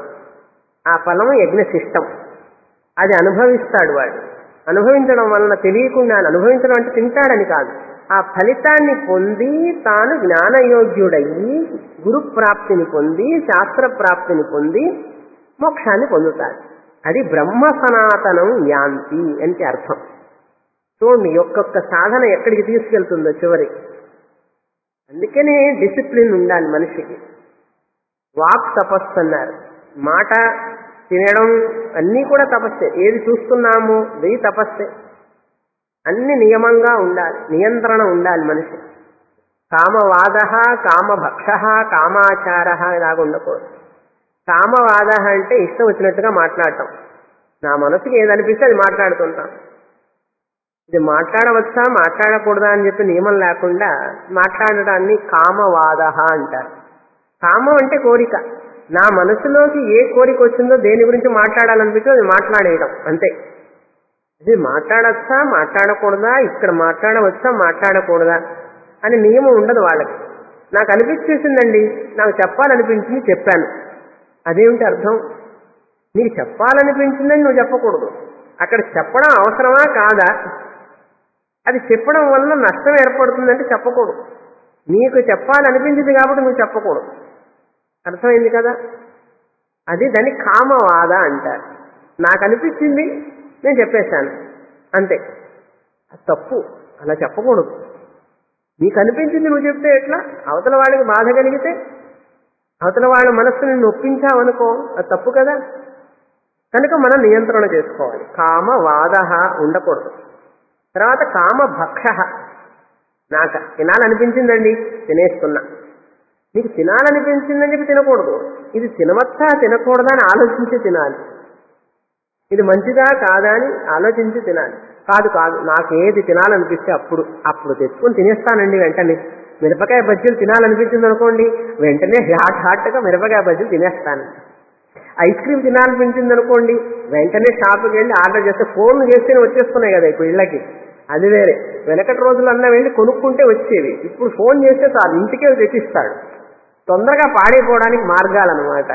ఆ ఫలం యజ్ఞశిష్టం అది అనుభవిస్తాడు వాడు అనుభవించడం వలన తెలియకుండా అనుభవించడం అంటే తింటాడని కాదు ఆ ఫలితాన్ని పొంది తాను జ్ఞానయోగ్యుడయ్యి గురు ప్రాప్తిని పొంది శాస్త్ర ప్రాప్తిని పొంది మోక్షాన్ని పొందుతాడు అది బ్రహ్మ సనాతనం యాంతి అంటే అర్థం చూడండి ఒక్కొక్క సాధన ఎక్కడికి తీసుకెళ్తుందో చివరి అందుకనే డిసిప్లిన్ ఉండాలి మనిషికి వాక్ తపస్సు అన్నారు మాట తినడం అన్నీ కూడా తపస్సే ఏది చూస్తున్నామో వెయ్యి తపస్సే అన్ని నియమంగా ఉండాలి నియంత్రణ ఉండాలి మనిషి కామవాద కామభక్ష కామాచార ఇలాగ ఉండకూడదు కామవాద అంటే ఇష్టం వచ్చినట్టుగా మాట్లాడటం నా మనసుకి ఏదనిపిస్తే అది మాట్లాడుతుంటాం ఇది మాట్లాడవచ్చా మాట్లాడకూడదా అని చెప్పి నియమం లేకుండా మాట్లాడటాన్ని కామవాద అంటారు కామం అంటే కోరిక నా మనసులోకి ఏ కోరిక వచ్చిందో దేని గురించి మాట్లాడాలనిపించిందో అది మాట్లాడేయడం అంతే ఇది మాట్లాడచ్చా మాట్లాడకూడదా ఇక్కడ మాట్లాడవచ్చా మాట్లాడకూడదా అని నియమం ఉండదు వాళ్ళకి నాకు అనిపించేసిందండి నాకు చెప్పాలనిపించింది చెప్పాను అదేమిటి అర్థం నీకు చెప్పాలనిపించిందని నువ్వు చెప్పకూడదు అక్కడ చెప్పడం అవసరమా కాదా అది చెప్పడం వల్ల నష్టం ఏర్పడుతుందంటే చెప్పకూడదు నీకు చెప్పాలనిపించింది కాబట్టి నువ్వు చెప్పకూడదు అర్థమైంది కదా అది దాన్ని కామవాద అంటారు నాకు అనిపించింది నేను చెప్పేశాను అంతే అది తప్పు అలా చెప్పకూడదు నీకు అనిపించింది నువ్వు చెప్తే ఎట్లా అవతల వాడికి బాధ కలిగితే అవతల వాళ్ళ మనస్సుని నొప్పించావనుకో అది తప్పు కదా కనుక మనం నియంత్రణ చేసుకోవాలి కామ వాద ఉండకూడదు తర్వాత కామ భక్ష నాకు తినాలనిపించిందండి తినేస్తున్నా నీకు తినాలనిపించిందని చెప్పి తినకూడదు ఇది తినవచ్చా తినకూడదా అని ఆలోచించి తినాలి ఇది మంచిదా కాదా అని ఆలోచించి తినాలి కాదు కాదు నాకు ఏది తినాలనిపిస్తే అప్పుడు అప్పుడు తెచ్చుకొని తినేస్తానండి వెంటనే మిరపకాయ బజ్జీలు తినాలనిపించింది అనుకోండి వెంటనే హాట్ హాట్గా మిరపకాయ బజ్జీలు తినేస్తాను ఐస్ క్రీమ్ తినాలనిపించింది అనుకోండి వెంటనే షాప్కి వెళ్ళి ఆర్డర్ చేస్తే ఫోన్ చేస్తేనే వచ్చేస్తున్నాయి కదా ఇప్పుడు ఇళ్ళకి అది వేరే వెనకటి రోజులన్నా వెళ్ళి కొనుక్కుంటే వచ్చేవి ఇప్పుడు ఫోన్ చేస్తే చాలు ఇంటికే తెచ్చిస్తాడు తొందరగా పాడైపోవడానికి మార్గాలన్నమాట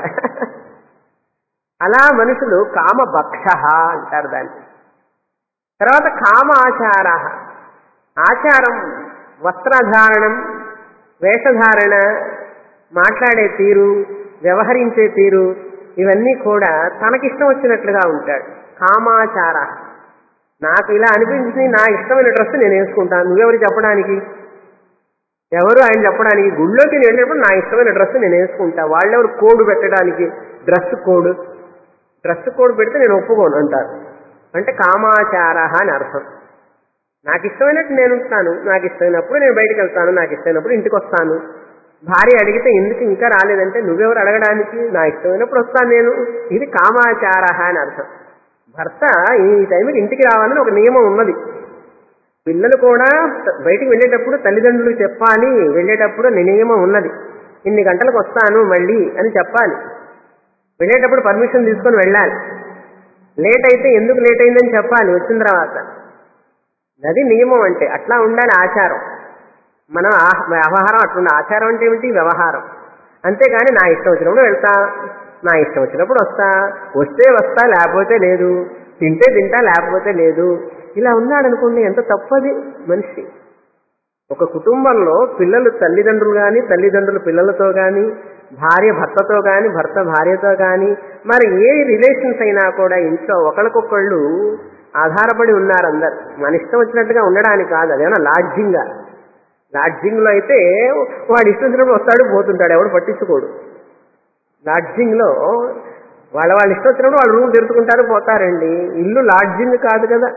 అలా మనుషులు కామభక్ష అంటారు దాన్ని తర్వాత కామ ఆచార ఆచారం వస్త్రధారణం వేషధారణ మాట్లాడే తీరు వ్యవహరించే తీరు ఇవన్నీ కూడా తనకిష్టం వచ్చినట్లుగా ఉంటాడు కామాచార నాకు ఇలా అనిపించింది నా ఇష్టమైన డ్రెస్ నేను వేసుకుంటాను నువ్వెవరు చెప్పడానికి ఎవరు ఆయన చెప్పడానికి గుళ్ళోకి నేను వెళ్ళినప్పుడు నా ఇష్టమైన డ్రెస్ నేను వేసుకుంటా వాళ్ళెవరు కోడ్ పెట్టడానికి డ్రెస్ కోడ్ డ్రెస్ కోడ్ పెడితే నేను ఒప్పుకోను అంటారు అంటే కామాచార అని అర్థం నాకు ఇష్టమైనట్టు నేను ఉంటాను నాకు ఇష్టమైనప్పుడు నేను బయటకు వెళ్తాను నాకు ఇష్టమైనప్పుడు ఇంటికి వస్తాను భార్య అడిగితే ఎందుకు ఇంకా రాలేదంటే నువ్వెవరు అడగడానికి నా ఇష్టమైనప్పుడు వస్తాను నేను ఇది కామాచార అని అర్థం భర్త ఈ టైంకి ఇంటికి రావాలని ఒక నియమం ఉన్నది పిల్లలు కూడా బయటికి వెళ్ళేటప్పుడు తల్లిదండ్రులకు చెప్పాలి వెళ్ళేటప్పుడు నియమం ఉన్నది ఇన్ని గంటలకు వస్తాను మళ్ళీ అని చెప్పాలి వెళ్ళేటప్పుడు పర్మిషన్ తీసుకొని వెళ్ళాలి లేట్ అయితే ఎందుకు లేట్ అయిందని చెప్పాలి వచ్చిన తర్వాత అది నియమం అంటే అట్లా ఉండాలి ఆచారం మనం ఆ- వ్యవహారం అట్లుండే ఆచారం అంటే ఏమిటి వ్యవహారం అంతేగాని నా ఇష్టం వచ్చినప్పుడు వెళ్తా నా ఇష్టం వచ్చినప్పుడు వస్తా వస్తే వస్తా లేకపోతే లేదు తింటే తింటా లేకపోతే లేదు ఇలా ఉన్నాడు అనుకోండి ఎంత తప్పది మనిషి ఒక కుటుంబంలో పిల్లలు తల్లిదండ్రులు కానీ తల్లిదండ్రులు పిల్లలతో కానీ భార్య భర్తతో కానీ భర్త భార్యతో కానీ మరి ఏ రిలేషన్స్ అయినా కూడా ఇంట్లో ఒకరికొకళ్ళు ఆధారపడి ఉన్నారు అందరు మన ఇష్టం వచ్చినట్టుగా ఉండడానికి కాదు అదేమన్నా లాడ్జింగ్గా లాడ్జింగ్లో అయితే వాడు ఇష్టం వచ్చినప్పుడు వస్తాడు పోతుంటాడు ఎవడు పట్టించుకోడు లాడ్జింగ్లో వాళ్ళ వాళ్ళు ఇష్టం వచ్చినప్పుడు వాళ్ళు రూమ్ తెరుచుకుంటారు పోతారండి ఇల్లు లాడ్జింగ్ కాదు కదా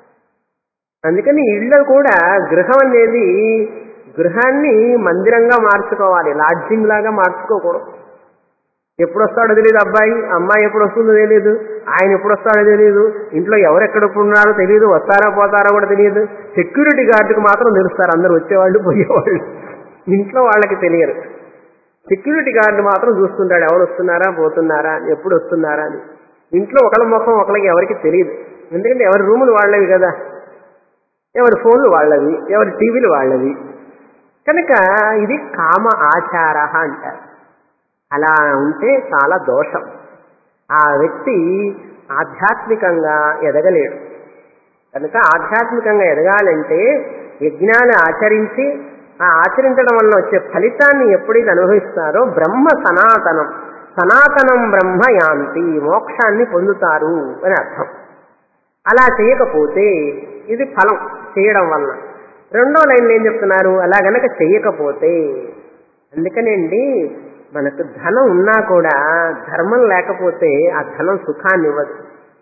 అందుకని ఇళ్ళు కూడా గృహం అనేది గృహాన్ని మందిరంగా మార్చుకోవాలి లాడ్జింగ్ లాగా మార్చుకోకూడదు ఎప్పుడు వస్తాడో తెలియదు అబ్బాయి అమ్మాయి ఎప్పుడు వస్తుందో తెలియదు ఆయన ఎప్పుడు వస్తాడో తెలియదు ఇంట్లో ఎవరెక్కడ ఉన్నారో తెలియదు వస్తారా పోతారో కూడా తెలియదు సెక్యూరిటీ గార్డుకి మాత్రం తెలుస్తారు అందరు వచ్చేవాళ్ళు పోయేవాళ్ళు ఇంట్లో వాళ్ళకి తెలియరు సెక్యూరిటీ గార్డు మాత్రం చూస్తుంటాడు ఎవరు వస్తున్నారా పోతున్నారా అని ఎప్పుడు వస్తున్నారా అని ఇంట్లో ఒకళ్ళ ముఖం ఒకళ్ళకి ఎవరికి తెలియదు ఎందుకంటే ఎవరి రూములు వాళ్ళవి కదా ఎవరి ఫోన్లు వాళ్ళవి ఎవరి టీవీలు వాళ్ళవి కనుక ఇది కామ ఆచార అంటారు అలా ఉంటే చాలా దోషం ఆ వ్యక్తి ఆధ్యాత్మికంగా ఎదగలేడు కనుక ఆధ్యాత్మికంగా ఎదగాలంటే యజ్ఞాన్ని ఆచరించి ఆ ఆచరించడం వల్ల వచ్చే ఫలితాన్ని ఎప్పుడైతే అనుభవిస్తారో బ్రహ్మ సనాతనం సనాతనం బ్రహ్మ యాంతి మోక్షాన్ని పొందుతారు అని అర్థం అలా చేయకపోతే ఇది ఫలం చేయడం వల్ల రెండో లైన్లో ఏం చెప్తున్నారు అలా గనక చేయకపోతే అందుకనండి మనకు ధనం ఉన్నా కూడా ధర్మం లేకపోతే ఆ ధనం సుఖాన్ని ఇవ్వదు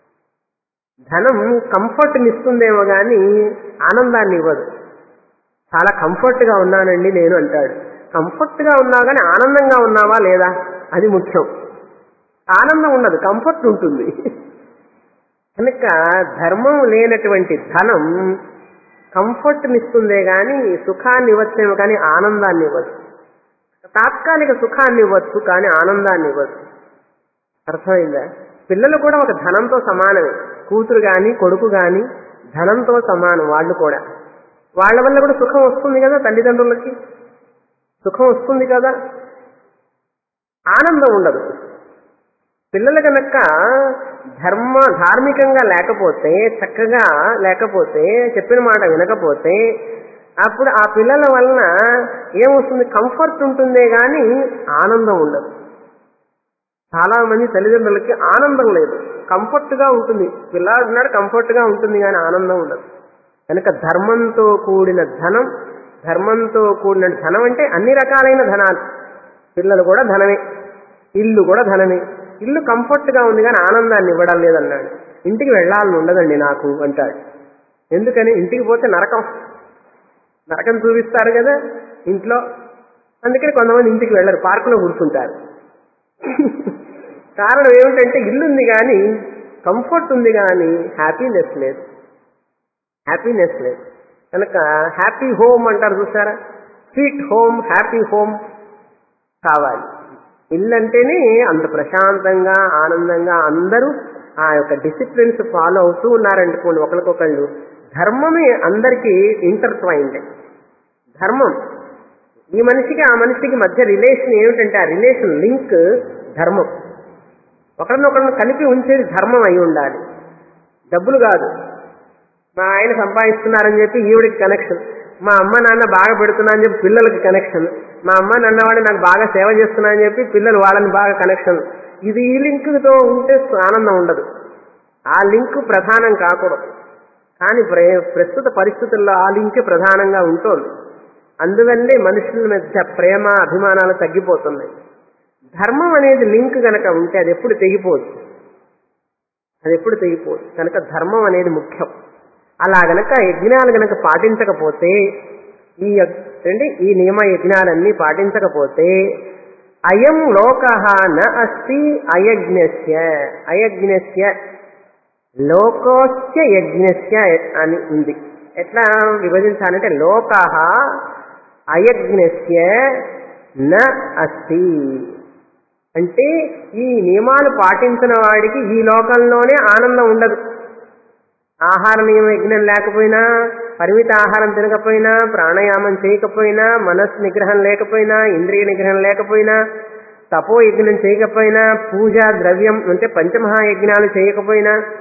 ధనం కంఫర్ట్ని ఇస్తుందేమో కానీ ఆనందాన్ని ఇవ్వదు చాలా కంఫర్ట్గా ఉన్నానండి నేను అంటాడు కంఫర్ట్గా ఉన్నావు కానీ ఆనందంగా ఉన్నావా లేదా అది ముఖ్యం ఆనందం ఉండదు కంఫర్ట్ ఉంటుంది కనుక ధర్మం లేనటువంటి ధనం కంఫర్ట్ని ఇస్తుందే కానీ సుఖాన్ని ఇవ్వచ్చేమో కానీ ఆనందాన్ని ఇవ్వదు తాత్కాలిక సుఖాన్ని ఇవ్వచ్చు కానీ ఆనందాన్ని ఇవ్వదు అర్థమైందా పిల్లలు కూడా ఒక ధనంతో సమానమే కూతురు కానీ కొడుకు కానీ ధనంతో సమానం వాళ్ళు కూడా వాళ్ళ వల్ల కూడా సుఖం వస్తుంది కదా తల్లిదండ్రులకి సుఖం వస్తుంది కదా ఆనందం ఉండదు పిల్లలు కనుక ధర్మ ధార్మికంగా లేకపోతే చక్కగా లేకపోతే చెప్పిన మాట వినకపోతే అప్పుడు ఆ పిల్లల వలన ఏమొస్తుంది కంఫర్ట్ ఉంటుందే కానీ ఆనందం ఉండదు చాలా మంది తల్లిదండ్రులకి ఆనందం లేదు కంఫర్ట్ గా ఉంటుంది పిల్లాడు ఉన్నాడు కంఫర్ట్ గా ఉంటుంది కానీ ఆనందం ఉండదు కనుక ధర్మంతో కూడిన ధనం ధర్మంతో కూడిన ధనం అంటే అన్ని రకాలైన ధనాలు పిల్లలు కూడా ధనమే ఇల్లు కూడా ధనమే ఇల్లు కంఫర్ట్ గా ఉంది కానీ ఆనందాన్ని ఇవ్వడం లేదన్నాడు ఇంటికి వెళ్ళాలని ఉండదండి నాకు అంటాడు ఎందుకని ఇంటికి పోతే నరకం నరకం చూపిస్తారు కదా ఇంట్లో అందుకని కొంతమంది ఇంటికి వెళ్ళరు పార్కులో కూర్చుంటారు కారణం ఏమిటంటే ఇల్లు ఉంది కానీ కంఫర్ట్ ఉంది కానీ హ్యాపీనెస్ లేదు హ్యాపీనెస్ లేదు కనుక హ్యాపీ హోమ్ అంటారు చూసారా స్వీట్ హోమ్ హ్యాపీ హోమ్ కావాలి ఇల్లు అంటేనే అంత ప్రశాంతంగా ఆనందంగా అందరూ ఆ యొక్క డిసిప్లిన్స్ ఫాలో అవుతూ ఉన్నారనుకోండి ఒకరికొకళ్ళు ధర్మమే అందరికీ ఇంటర్ట్వైండ్ ధర్మం ఈ మనిషికి ఆ మనిషికి మధ్య రిలేషన్ ఏమిటంటే ఆ రిలేషన్ లింక్ ధర్మం ఒకరినొకరిని కలిపి ఉంచేది ధర్మం అయి ఉండాలి డబ్బులు కాదు మా ఆయన సంపాదిస్తున్నారని చెప్పి ఈవిడికి కనెక్షన్ మా అమ్మ నాన్న బాగా పెడుతున్నా అని చెప్పి పిల్లలకి కనెక్షన్ మా అమ్మ నాన్న వాళ్ళు నాకు బాగా సేవ చేస్తున్నా అని చెప్పి పిల్లలు వాళ్ళని బాగా కనెక్షన్ ఇది ఈ లింక్తో ఉంటే ఆనందం ఉండదు ఆ లింక్ ప్రధానం కాకూడదు కానీ ప్రే- ప్రస్తుత పరిస్థితుల్లో ఆ లింకే ప్రధానంగా ఉంటుంది అందువల్లే మనుషుల మధ్య ప్రేమ అభిమానాలు తగ్గిపోతున్నాయి ధర్మం అనేది లింక్ గనక ఉంటే అది ఎప్పుడు తెగిపోదు అది ఎప్పుడు తెగిపోదు కనుక ధర్మం అనేది ముఖ్యం అలా గనక యజ్ఞాలు గనక పాటించకపోతే ఈ యగ్- అంటే ఈ నియమ యజ్ఞాలన్నీ పాటించకపోతే అయం లోక న అస్తి అయజ్ఞస్య అయజ్ఞస్య లోకోస్య యజ్ఞస్య అని ఉంది ఎట్లా విభజించాలంటే లోక అయజ్ఞస్య న అస్తి అంటే ఈ నియమాలు పాటించిన వాడికి ఈ లోకంలోనే ఆనందం ఉండదు ఆహార నియమ యజ్ఞం లేకపోయినా పరిమిత ఆహారం తినకపోయినా ప్రాణాయామం చేయకపోయినా మనస్సు నిగ్రహం లేకపోయినా ఇంద్రియ నిగ్రహం లేకపోయినా తపో యజ్ఞం చేయకపోయినా పూజ ద్రవ్యం అంటే పంచమహాయజ్ఞాలు చేయకపోయినా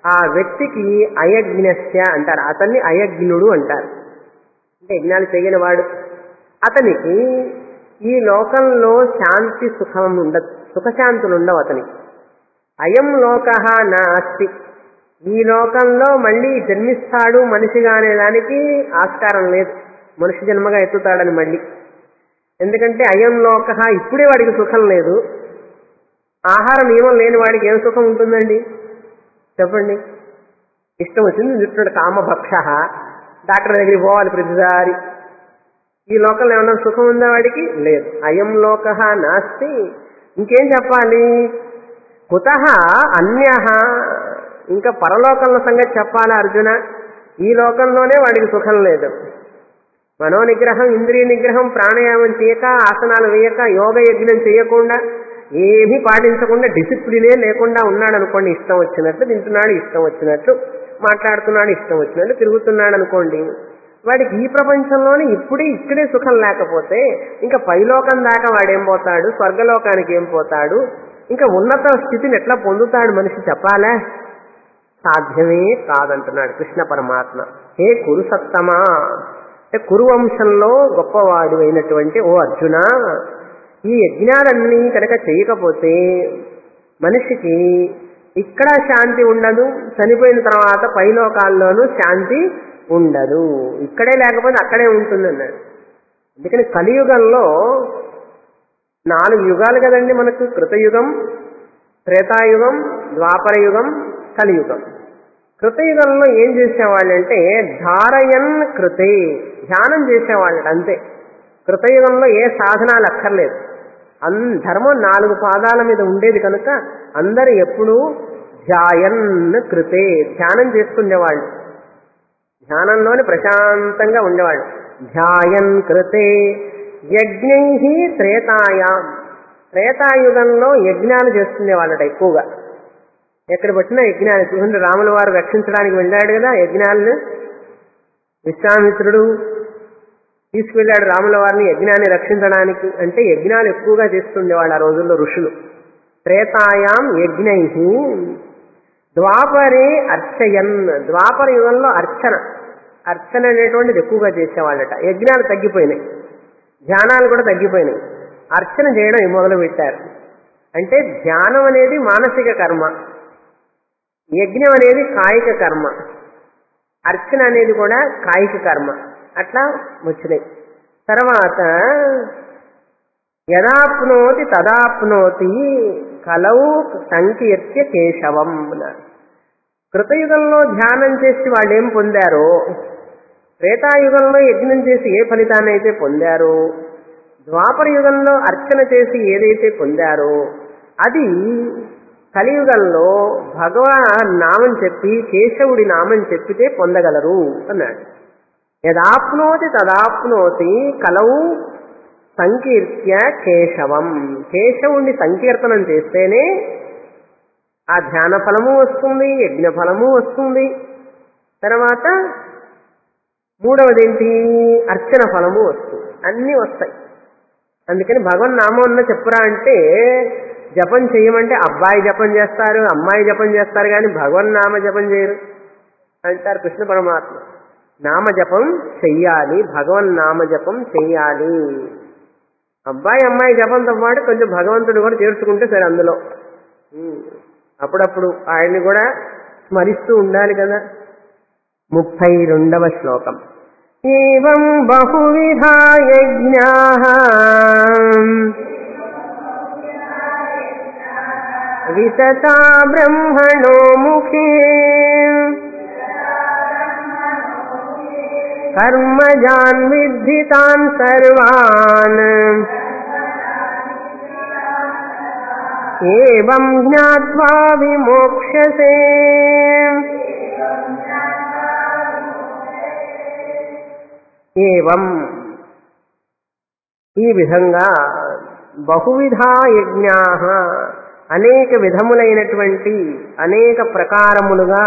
ఆ వ్యక్తికి అయజ్ఞస్య అంటారు అతన్ని అయజ్ఞుడు అంటారు అంటే యజ్ఞాలు చేయని వాడు అతనికి ఈ లోకంలో శాంతి సుఖం ఉండదు సుఖశాంతులు ఉండవు అతనికి అయం లోక నాస్తి ఈ లోకంలో మళ్ళీ జన్మిస్తాడు మనిషిగా అనే దానికి ఆస్కారం లేదు మనిషి జన్మగా ఎత్తుతాడని మళ్ళీ ఎందుకంటే అయం లోక ఇప్పుడే వాడికి సుఖం లేదు ఆహార నియమం లేని వాడికి ఏం సుఖం ఉంటుందండి చెప్పండి ఇష్టం వచ్చింది చుట్టాడు కామభక్ష డాక్టర్ దగ్గరికి పోవాలి ప్రతిసారి ఈ లోకంలో ఏమన్నా సుఖం ఉందా వాడికి లేదు అయం లోక నాస్తి ఇంకేం చెప్పాలి కుత అన్య ఇంకా పరలోకంలో సంగతి చెప్పాలా అర్జున ఈ లోకంలోనే వాడికి సుఖం లేదు మనో నిగ్రహం ఇంద్రియ నిగ్రహం ప్రాణాయామం చేయక ఆసనాలు వేయక యోగ యజ్ఞం చేయకుండా ఏమీ పాటించకుండా డిసిప్లినే లేకుండా ఉన్నాడు అనుకోండి ఇష్టం వచ్చినట్లు తింటున్నాడు ఇష్టం వచ్చినట్లు మాట్లాడుతున్నాడు ఇష్టం వచ్చినట్లు తిరుగుతున్నాడు అనుకోండి వాడికి ఈ ప్రపంచంలోనే ఇప్పుడే ఇక్కడే సుఖం లేకపోతే ఇంకా పైలోకం దాకా వాడేం పోతాడు స్వర్గలోకానికి ఏం పోతాడు ఇంకా ఉన్నత స్థితిని ఎట్లా పొందుతాడు మనిషి చెప్పాలా సాధ్యమే కాదంటున్నాడు కృష్ణ పరమాత్మ హే కురు సత్తమా అంటే కురు వంశంలో గొప్పవాడు అయినటువంటి ఓ అర్జున ఈ యజ్ఞాలన్నీ కనుక చేయకపోతే మనిషికి ఇక్కడ శాంతి ఉండదు చనిపోయిన తర్వాత పైలోకాల్లోనూ శాంతి ఉండదు ఇక్కడే లేకపోతే అక్కడే ఉంటుంది అన్నాడు అందుకని కలియుగంలో నాలుగు యుగాలు కదండి మనకు కృతయుగం త్రేతాయుగం ద్వాపర యుగం కలియుగం కృతయుగంలో ఏం చేసేవాళ్ళంటే ధారయన్ కృతే ధ్యానం చేసేవాళ్ళు అంతే కృతయుగంలో ఏ సాధనాలు అక్కర్లేదు అన్ ధర్మం నాలుగు పాదాల మీద ఉండేది కనుక అందరు ఎప్పుడూ ధ్యాయన్ కృతే ధ్యానం చేసుకునేవాళ్ళు ధ్యానంలోనే ప్రశాంతంగా ఉండేవాళ్ళు ధ్యాయన్ కృతే యజ్ఞై త్రేతాయాం త్రేతాయుగంలో యజ్ఞాలు చేసుకునేవాళ్ళట ఎక్కువగా ఎక్కడ పట్టినా యజ్ఞాలు చూడండి రాముల వారు రక్షించడానికి వెళ్ళాడు కదా యజ్ఞాలను విశ్వామిత్రుడు తీసుకువెళ్ళాడు రాముల వారిని యజ్ఞాన్ని రక్షించడానికి అంటే యజ్ఞాలు ఎక్కువగా చేస్తుండేవాళ్ళు ఆ రోజుల్లో ఋషులు త్రేతాయాం యజ్ఞై ద్వాపరే అర్చయన్ ద్వాపర యుగంలో అర్చన అర్చన అనేటువంటిది ఎక్కువగా చేసేవాళ్ళట యజ్ఞాలు తగ్గిపోయినాయి ధ్యానాలు కూడా తగ్గిపోయినాయి అర్చన చేయడం మొదలు పెట్టారు అంటే ధ్యానం అనేది మానసిక కర్మ యజ్ఞం అనేది కాయిక కర్మ అర్చన అనేది కూడా కాయిక కర్మ అట్లా వచ్చినాయి తర్వాత యదాప్నోతి తదాప్నోతి కలవు సంకీర్త్య కేశవం అన్నారు కృతయుగంలో ధ్యానం చేసి వాళ్ళు ఏం పొందారో త్రేతాయుగంలో యజ్ఞం చేసి ఏ ఫలితాన్ని అయితే పొందారో ద్వాపర యుగంలో అర్చన చేసి ఏదైతే పొందారో అది కలియుగంలో భగవాన్ నామం చెప్పి కేశవుడి నామం చెప్పితే పొందగలరు అన్నాడు యదాప్నోతి తదాప్నోతి కలవు సంకీర్త్య కేశవం కేశవుణ్ణి సంకీర్తనం చేస్తేనే ఆ ధ్యాన ఫలము వస్తుంది యజ్ఞ ఫలము వస్తుంది తర్వాత మూడవది ఏంటి అర్చన ఫలము వస్తుంది అన్నీ వస్తాయి అందుకని భగవన్ నామం చెప్పురా అంటే జపం చేయమంటే అబ్బాయి జపం చేస్తారు అమ్మాయి జపం చేస్తారు కానీ భగవన్ నామ జపం చేయరు అంటారు కృష్ణ పరమాత్మ నామ జపం చెయ్యాలి భగవన్ నామ జపం చెయ్యాలి అబ్బాయి అమ్మాయి జపంతో పాటు కొంచెం భగవంతుడు కూడా చేర్చుకుంటే సరే అందులో ఉమ్. అప్పుడప్పుడు ఆయన్ని కూడా స్మరిస్తూ ఉండాలి కదా ముప్పై రెండవ శ్లోకం ఏం బహువిధా యజ్ఞా వితతా బ్రహ్మణో ముఖే కర్మజాన్ విద్ధితాన్ సర్వాన్ ఏం జ్ఞాత్వా విమోక్షసే ఏవం ఈ విధంగా బహువిధా యజ్ఞా అనేక విధములైనటువంటి అనేక ప్రకారములుగా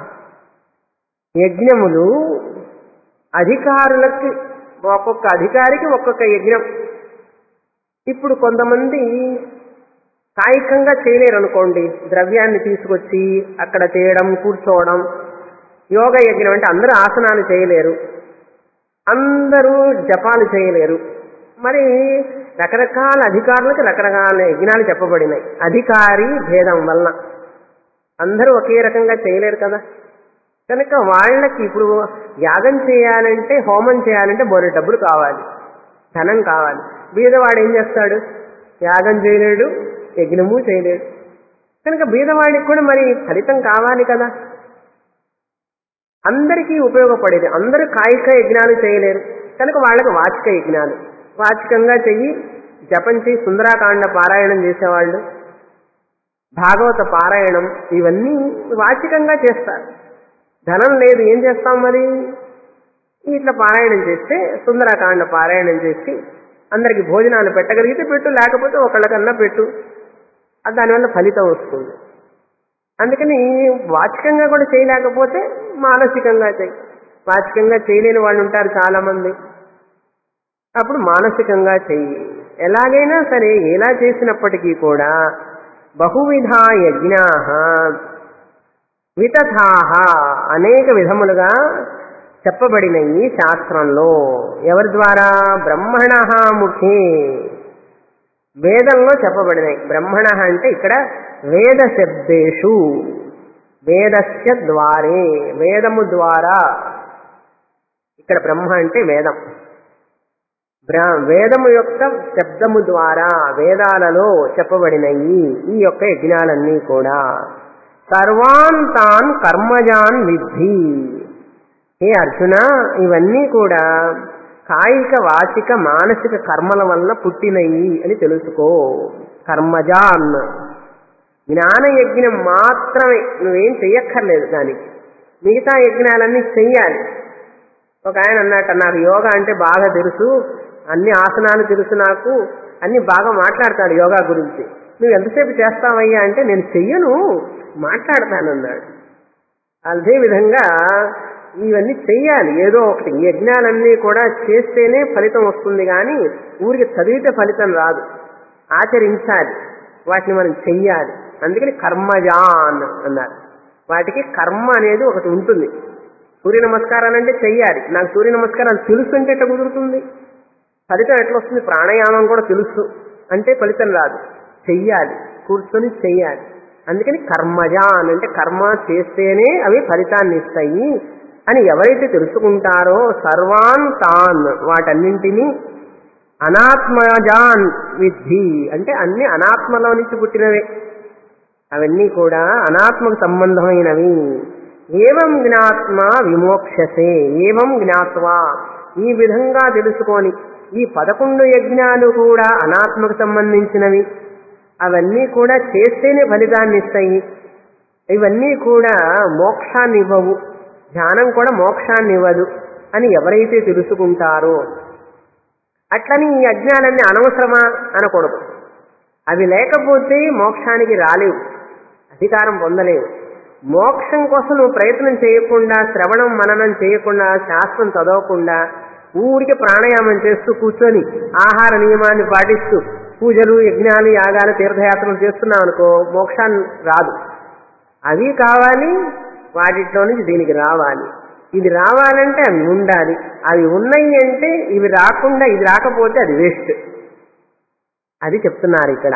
యజ్ఞములు అధికారులకి ఒక్కొక్క అధికారికి ఒక్కొక్క యజ్ఞం ఇప్పుడు కొంతమంది కాయికంగా చేయలేరు అనుకోండి ద్రవ్యాన్ని తీసుకొచ్చి అక్కడ చేయడం కూర్చోవడం యోగ యజ్ఞం అంటే అందరూ ఆసనాలు చేయలేరు అందరూ జపాలు చేయలేరు మరి రకరకాల అధికారులకు రకరకాల యజ్ఞాలు చెప్పబడినాయి అధికారి భేదం వలన అందరూ ఒకే రకంగా చేయలేరు కదా కనుక వాళ్ళకి ఇప్పుడు యాగం చేయాలంటే హోమం చేయాలంటే బోరె డబ్బులు కావాలి ధనం కావాలి బీదవాడు ఏం చేస్తాడు యాగం చేయలేడు యజ్ఞము చేయలేడు కనుక బీదవాడికి కూడా మరి ఫలితం కావాలి కదా అందరికీ ఉపయోగపడేది అందరూ కాయిక యజ్ఞాలు చేయలేరు కనుక వాళ్ళకి వాచిక యజ్ఞాలు వాచికంగా చెయ్యి జపం చేయి సుందరాకాండ పారాయణం చేసేవాళ్ళు భాగవత పారాయణం ఇవన్నీ వాచికంగా చేస్తారు ధనం లేదు ఏం చేస్తాం మరి ఇట్లా పారాయణం చేస్తే సుందరాకాండ పారాయణం చేసి అందరికి భోజనాలు పెట్టగలిగితే పెట్టు లేకపోతే ఒకళ్ళకన్నా పెట్టు అది దానివల్ల ఫలితం వస్తుంది అందుకని వాచికంగా కూడా చేయలేకపోతే మానసికంగా చేయి వాచికంగా చేయలేని వాళ్ళు ఉంటారు చాలా మంది అప్పుడు మానసికంగా చెయ్యి ఎలాగైనా సరే ఎలా చేసినప్పటికీ కూడా బహువిధ యజ్ఞా వితథాహ అనేక విధములుగా చెప్పబడినవి శాస్త్రంలో ఎవరి ద్వారా బ్రహ్మణ ముఖే వేదంలో చెప్పబడినాయి బ్రహ్మణ అంటే ఇక్కడ వేద శబ్దేషు వేదస్య ద్వారే వేదము ద్వారా ఇక్కడ బ్రహ్మ అంటే వేదం బ్ర- వేదము యొక్క శబ్దము ద్వారా వేదాలలో చెప్పబడినవి ఈ యొక్క యజ్ఞాలన్నీ కూడా సర్వాన్ తాన్ కర్మజాన్ విద్ధి హే అర్జున ఇవన్నీ కూడా కాయిక వాచిక మానసిక కర్మల వల్ల పుట్టినయి అని తెలుసుకో కర్మజాన్ జ్ఞాన యజ్ఞం మాత్రమే నువ్వేం చెయ్యక్కర్లేదు దానికి మిగతా యజ్ఞాలన్నీ చెయ్యాలి ఒక ఆయన అన్నట్ట నాకు యోగా అంటే బాగా తెలుసు అన్ని ఆసనాలు తెలుసు నాకు అన్ని బాగా మాట్లాడతాడు యోగా గురించి నువ్వు ఎంతసేపు చేస్తావయ్యా అంటే నేను చెయ్యను మాట్లాడతానన్నాడు అదే విధంగా ఇవన్నీ చెయ్యాలి ఏదో ఒకటి ఈ యజ్ఞాలన్నీ కూడా చేస్తేనే ఫలితం వస్తుంది కానీ ఊరికి చదివితే ఫలితం రాదు ఆచరించాలి వాటిని మనం చెయ్యాలి అందుకని కర్మజాన్ అన్నారు వాటికి కర్మ అనేది ఒకటి ఉంటుంది సూర్య నమస్కారాలు అంటే చెయ్యాలి నాకు సూర్య నమస్కారాలు తెలుసు అంటే ఎట్లా కుదురుతుంది ఫలితం ఎట్లా వస్తుంది ప్రాణాయామం కూడా తెలుసు అంటే ఫలితం రాదు చెయ్యాలి కూర్చొని చెయ్యాలి అందుకని కర్మజాన్ అంటే కర్మ చేస్తేనే అవి ఫలితాన్ని ఇస్తాయి అని ఎవరైతే తెలుసుకుంటారో సర్వాన్ తాన్ వాటన్నింటినీ అనాత్మజాన్ విద్ధి అంటే అన్ని అనాత్మలో నుంచి పుట్టినవే అవన్నీ కూడా అనాత్మకు సంబంధమైనవి ఏవం జ్ఞాత్మ విమోక్షసే ఏవం జ్ఞాత్వా ఈ విధంగా తెలుసుకొని ఈ పదకొండు యజ్ఞాలు కూడా అనాత్మకు సంబంధించినవి అవన్నీ కూడా చేస్తేనే ఫలితాన్ని ఇస్తాయి ఇవన్నీ కూడా మోక్షాన్ని ఇవ్వవు ధ్యానం కూడా మోక్షాన్ని ఇవ్వదు అని ఎవరైతే తెలుసుకుంటారో అట్లని ఈ యజ్ఞాలన్నీ అనవసరమా అనకూడదు అవి లేకపోతే మోక్షానికి రాలేవు అధికారం పొందలేవు మోక్షం కోసం నువ్వు ప్రయత్నం చేయకుండా శ్రవణం మననం చేయకుండా శాస్త్రం చదవకుండా ఊరికి ప్రాణాయామం చేస్తూ కూర్చొని ఆహార నియమాన్ని పాటిస్తూ పూజలు యజ్ఞాలు యాగాలు తీర్థయాత్రలు చేస్తున్నావు అనుకో మోక్షాన్ని రాదు అవి కావాలి వాటిలో నుంచి దీనికి రావాలి ఇది రావాలంటే అవి ఉండాలి అవి ఉన్నాయి అంటే ఇవి రాకుండా ఇది రాకపోతే అది వేస్ట్ అది చెప్తున్నారు ఇక్కడ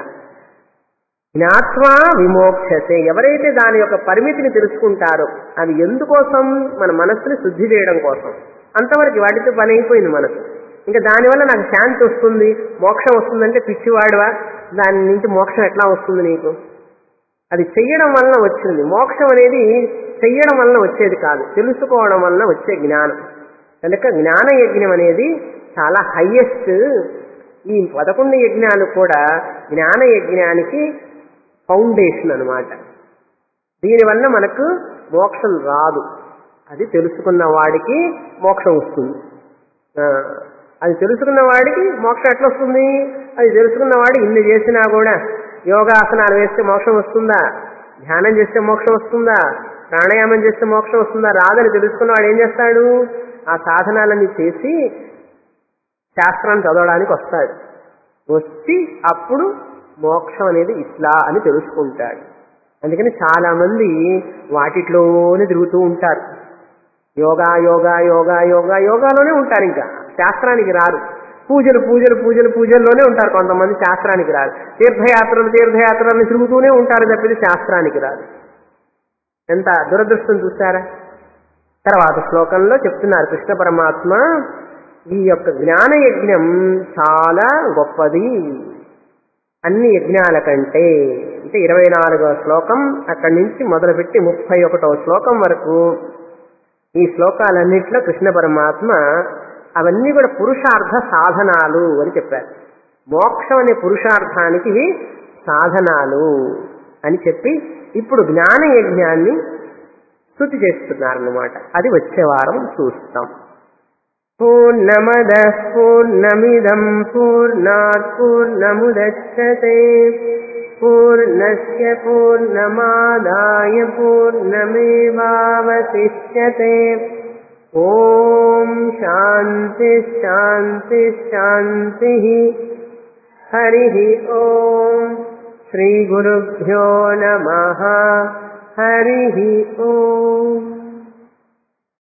జ్ఞాత్వా విమోక్షసే ఎవరైతే దాని యొక్క పరిమితిని తెలుసుకుంటారో అది ఎందుకోసం మన మనస్సుని శుద్ధి చేయడం కోసం అంతవరకు వాటితో పని అయిపోయింది మనసు ఇంకా దానివల్ల నాకు శాంతి వస్తుంది మోక్షం వస్తుందంటే పిచ్చివాడువా దాని నుంచి మోక్షం ఎట్లా వస్తుంది నీకు అది చెయ్యడం వలన వచ్చింది మోక్షం అనేది చెయ్యడం వలన వచ్చేది కాదు తెలుసుకోవడం వలన వచ్చే జ్ఞానం కనుక జ్ఞాన యజ్ఞం అనేది చాలా హయ్యెస్ట్ ఈ పదకొండు యజ్ఞాలు కూడా జ్ఞాన యజ్ఞానికి ఫౌండేషన్ అన్నమాట దీనివల్ల మనకు మోక్షం రాదు అది తెలుసుకున్న వాడికి మోక్షం వస్తుంది ఆ, అది తెలుసుకున్న వాడికి మోక్షం ఎట్లా వస్తుంది అది తెలుసుకున్న వాడు ఇన్ని చేసినా కూడా యోగాసనాలు వేస్తే మోక్షం వస్తుందా ధ్యానం చేస్తే మోక్షం వస్తుందా ప్రాణాయామం చేస్తే మోక్షం వస్తుందా రాదని తెలుసుకున్నవాడు ఏం చేస్తాడు ఆ సాధనాలన్నీ చేసి శాస్త్రాన్ని చదవడానికి వస్తాడు వచ్చి అప్పుడు మోక్షం అనేది ఇట్లా అని తెలుసుకుంటాడు అందుకని చాలా మంది వాటిట్లోనే తిరుగుతూ ఉంటారు యోగా యోగా యోగా యోగా యోగాలోనే ఉంటారు ఇంకా శాస్త్రానికి రారు పూజలు పూజలు పూజలు పూజల్లోనే ఉంటారు కొంతమంది శాస్త్రానికి రారు తీర్థయాత్రలు తీర్థయాత్రలు తిరుగుతూనే ఉంటారు తప్పితే శాస్త్రానికి రాదు ఎంత దురదృష్టం చూసారా తర్వాత శ్లోకంలో చెప్తున్నారు కృష్ణ పరమాత్మ ఈ యొక్క జ్ఞాన యజ్ఞం చాలా గొప్పది అన్ని యజ్ఞాల కంటే అంటే ఇరవై నాలుగవ శ్లోకం అక్కడి నుంచి మొదలుపెట్టి ముప్పై ఒకటవ శ్లోకం వరకు ఈ శ్లోకాలన్నింటిలో కృష్ణ పరమాత్మ అవన్నీ కూడా పురుషార్థ సాధనాలు అని చెప్పారు మోక్షం అనే పురుషార్థానికి సాధనాలు అని చెప్పి ఇప్పుడు జ్ఞాన యజ్ఞాన్ని స్థుతి చేస్తున్నారన్నమాట అది వచ్చే వారం చూస్తాం పూర్ణమద పూర్ణమిదం పూర్ణాత్ పూర్ణముదచ్చతే పూర్ణస్య పూర్ణమాదాయ పూర్ణమేవావశిష్యతే ఓం శాంతి శాంతి శాంతి హరి ఓం శ్రీ గురుభ్యో నమ హరి ఓం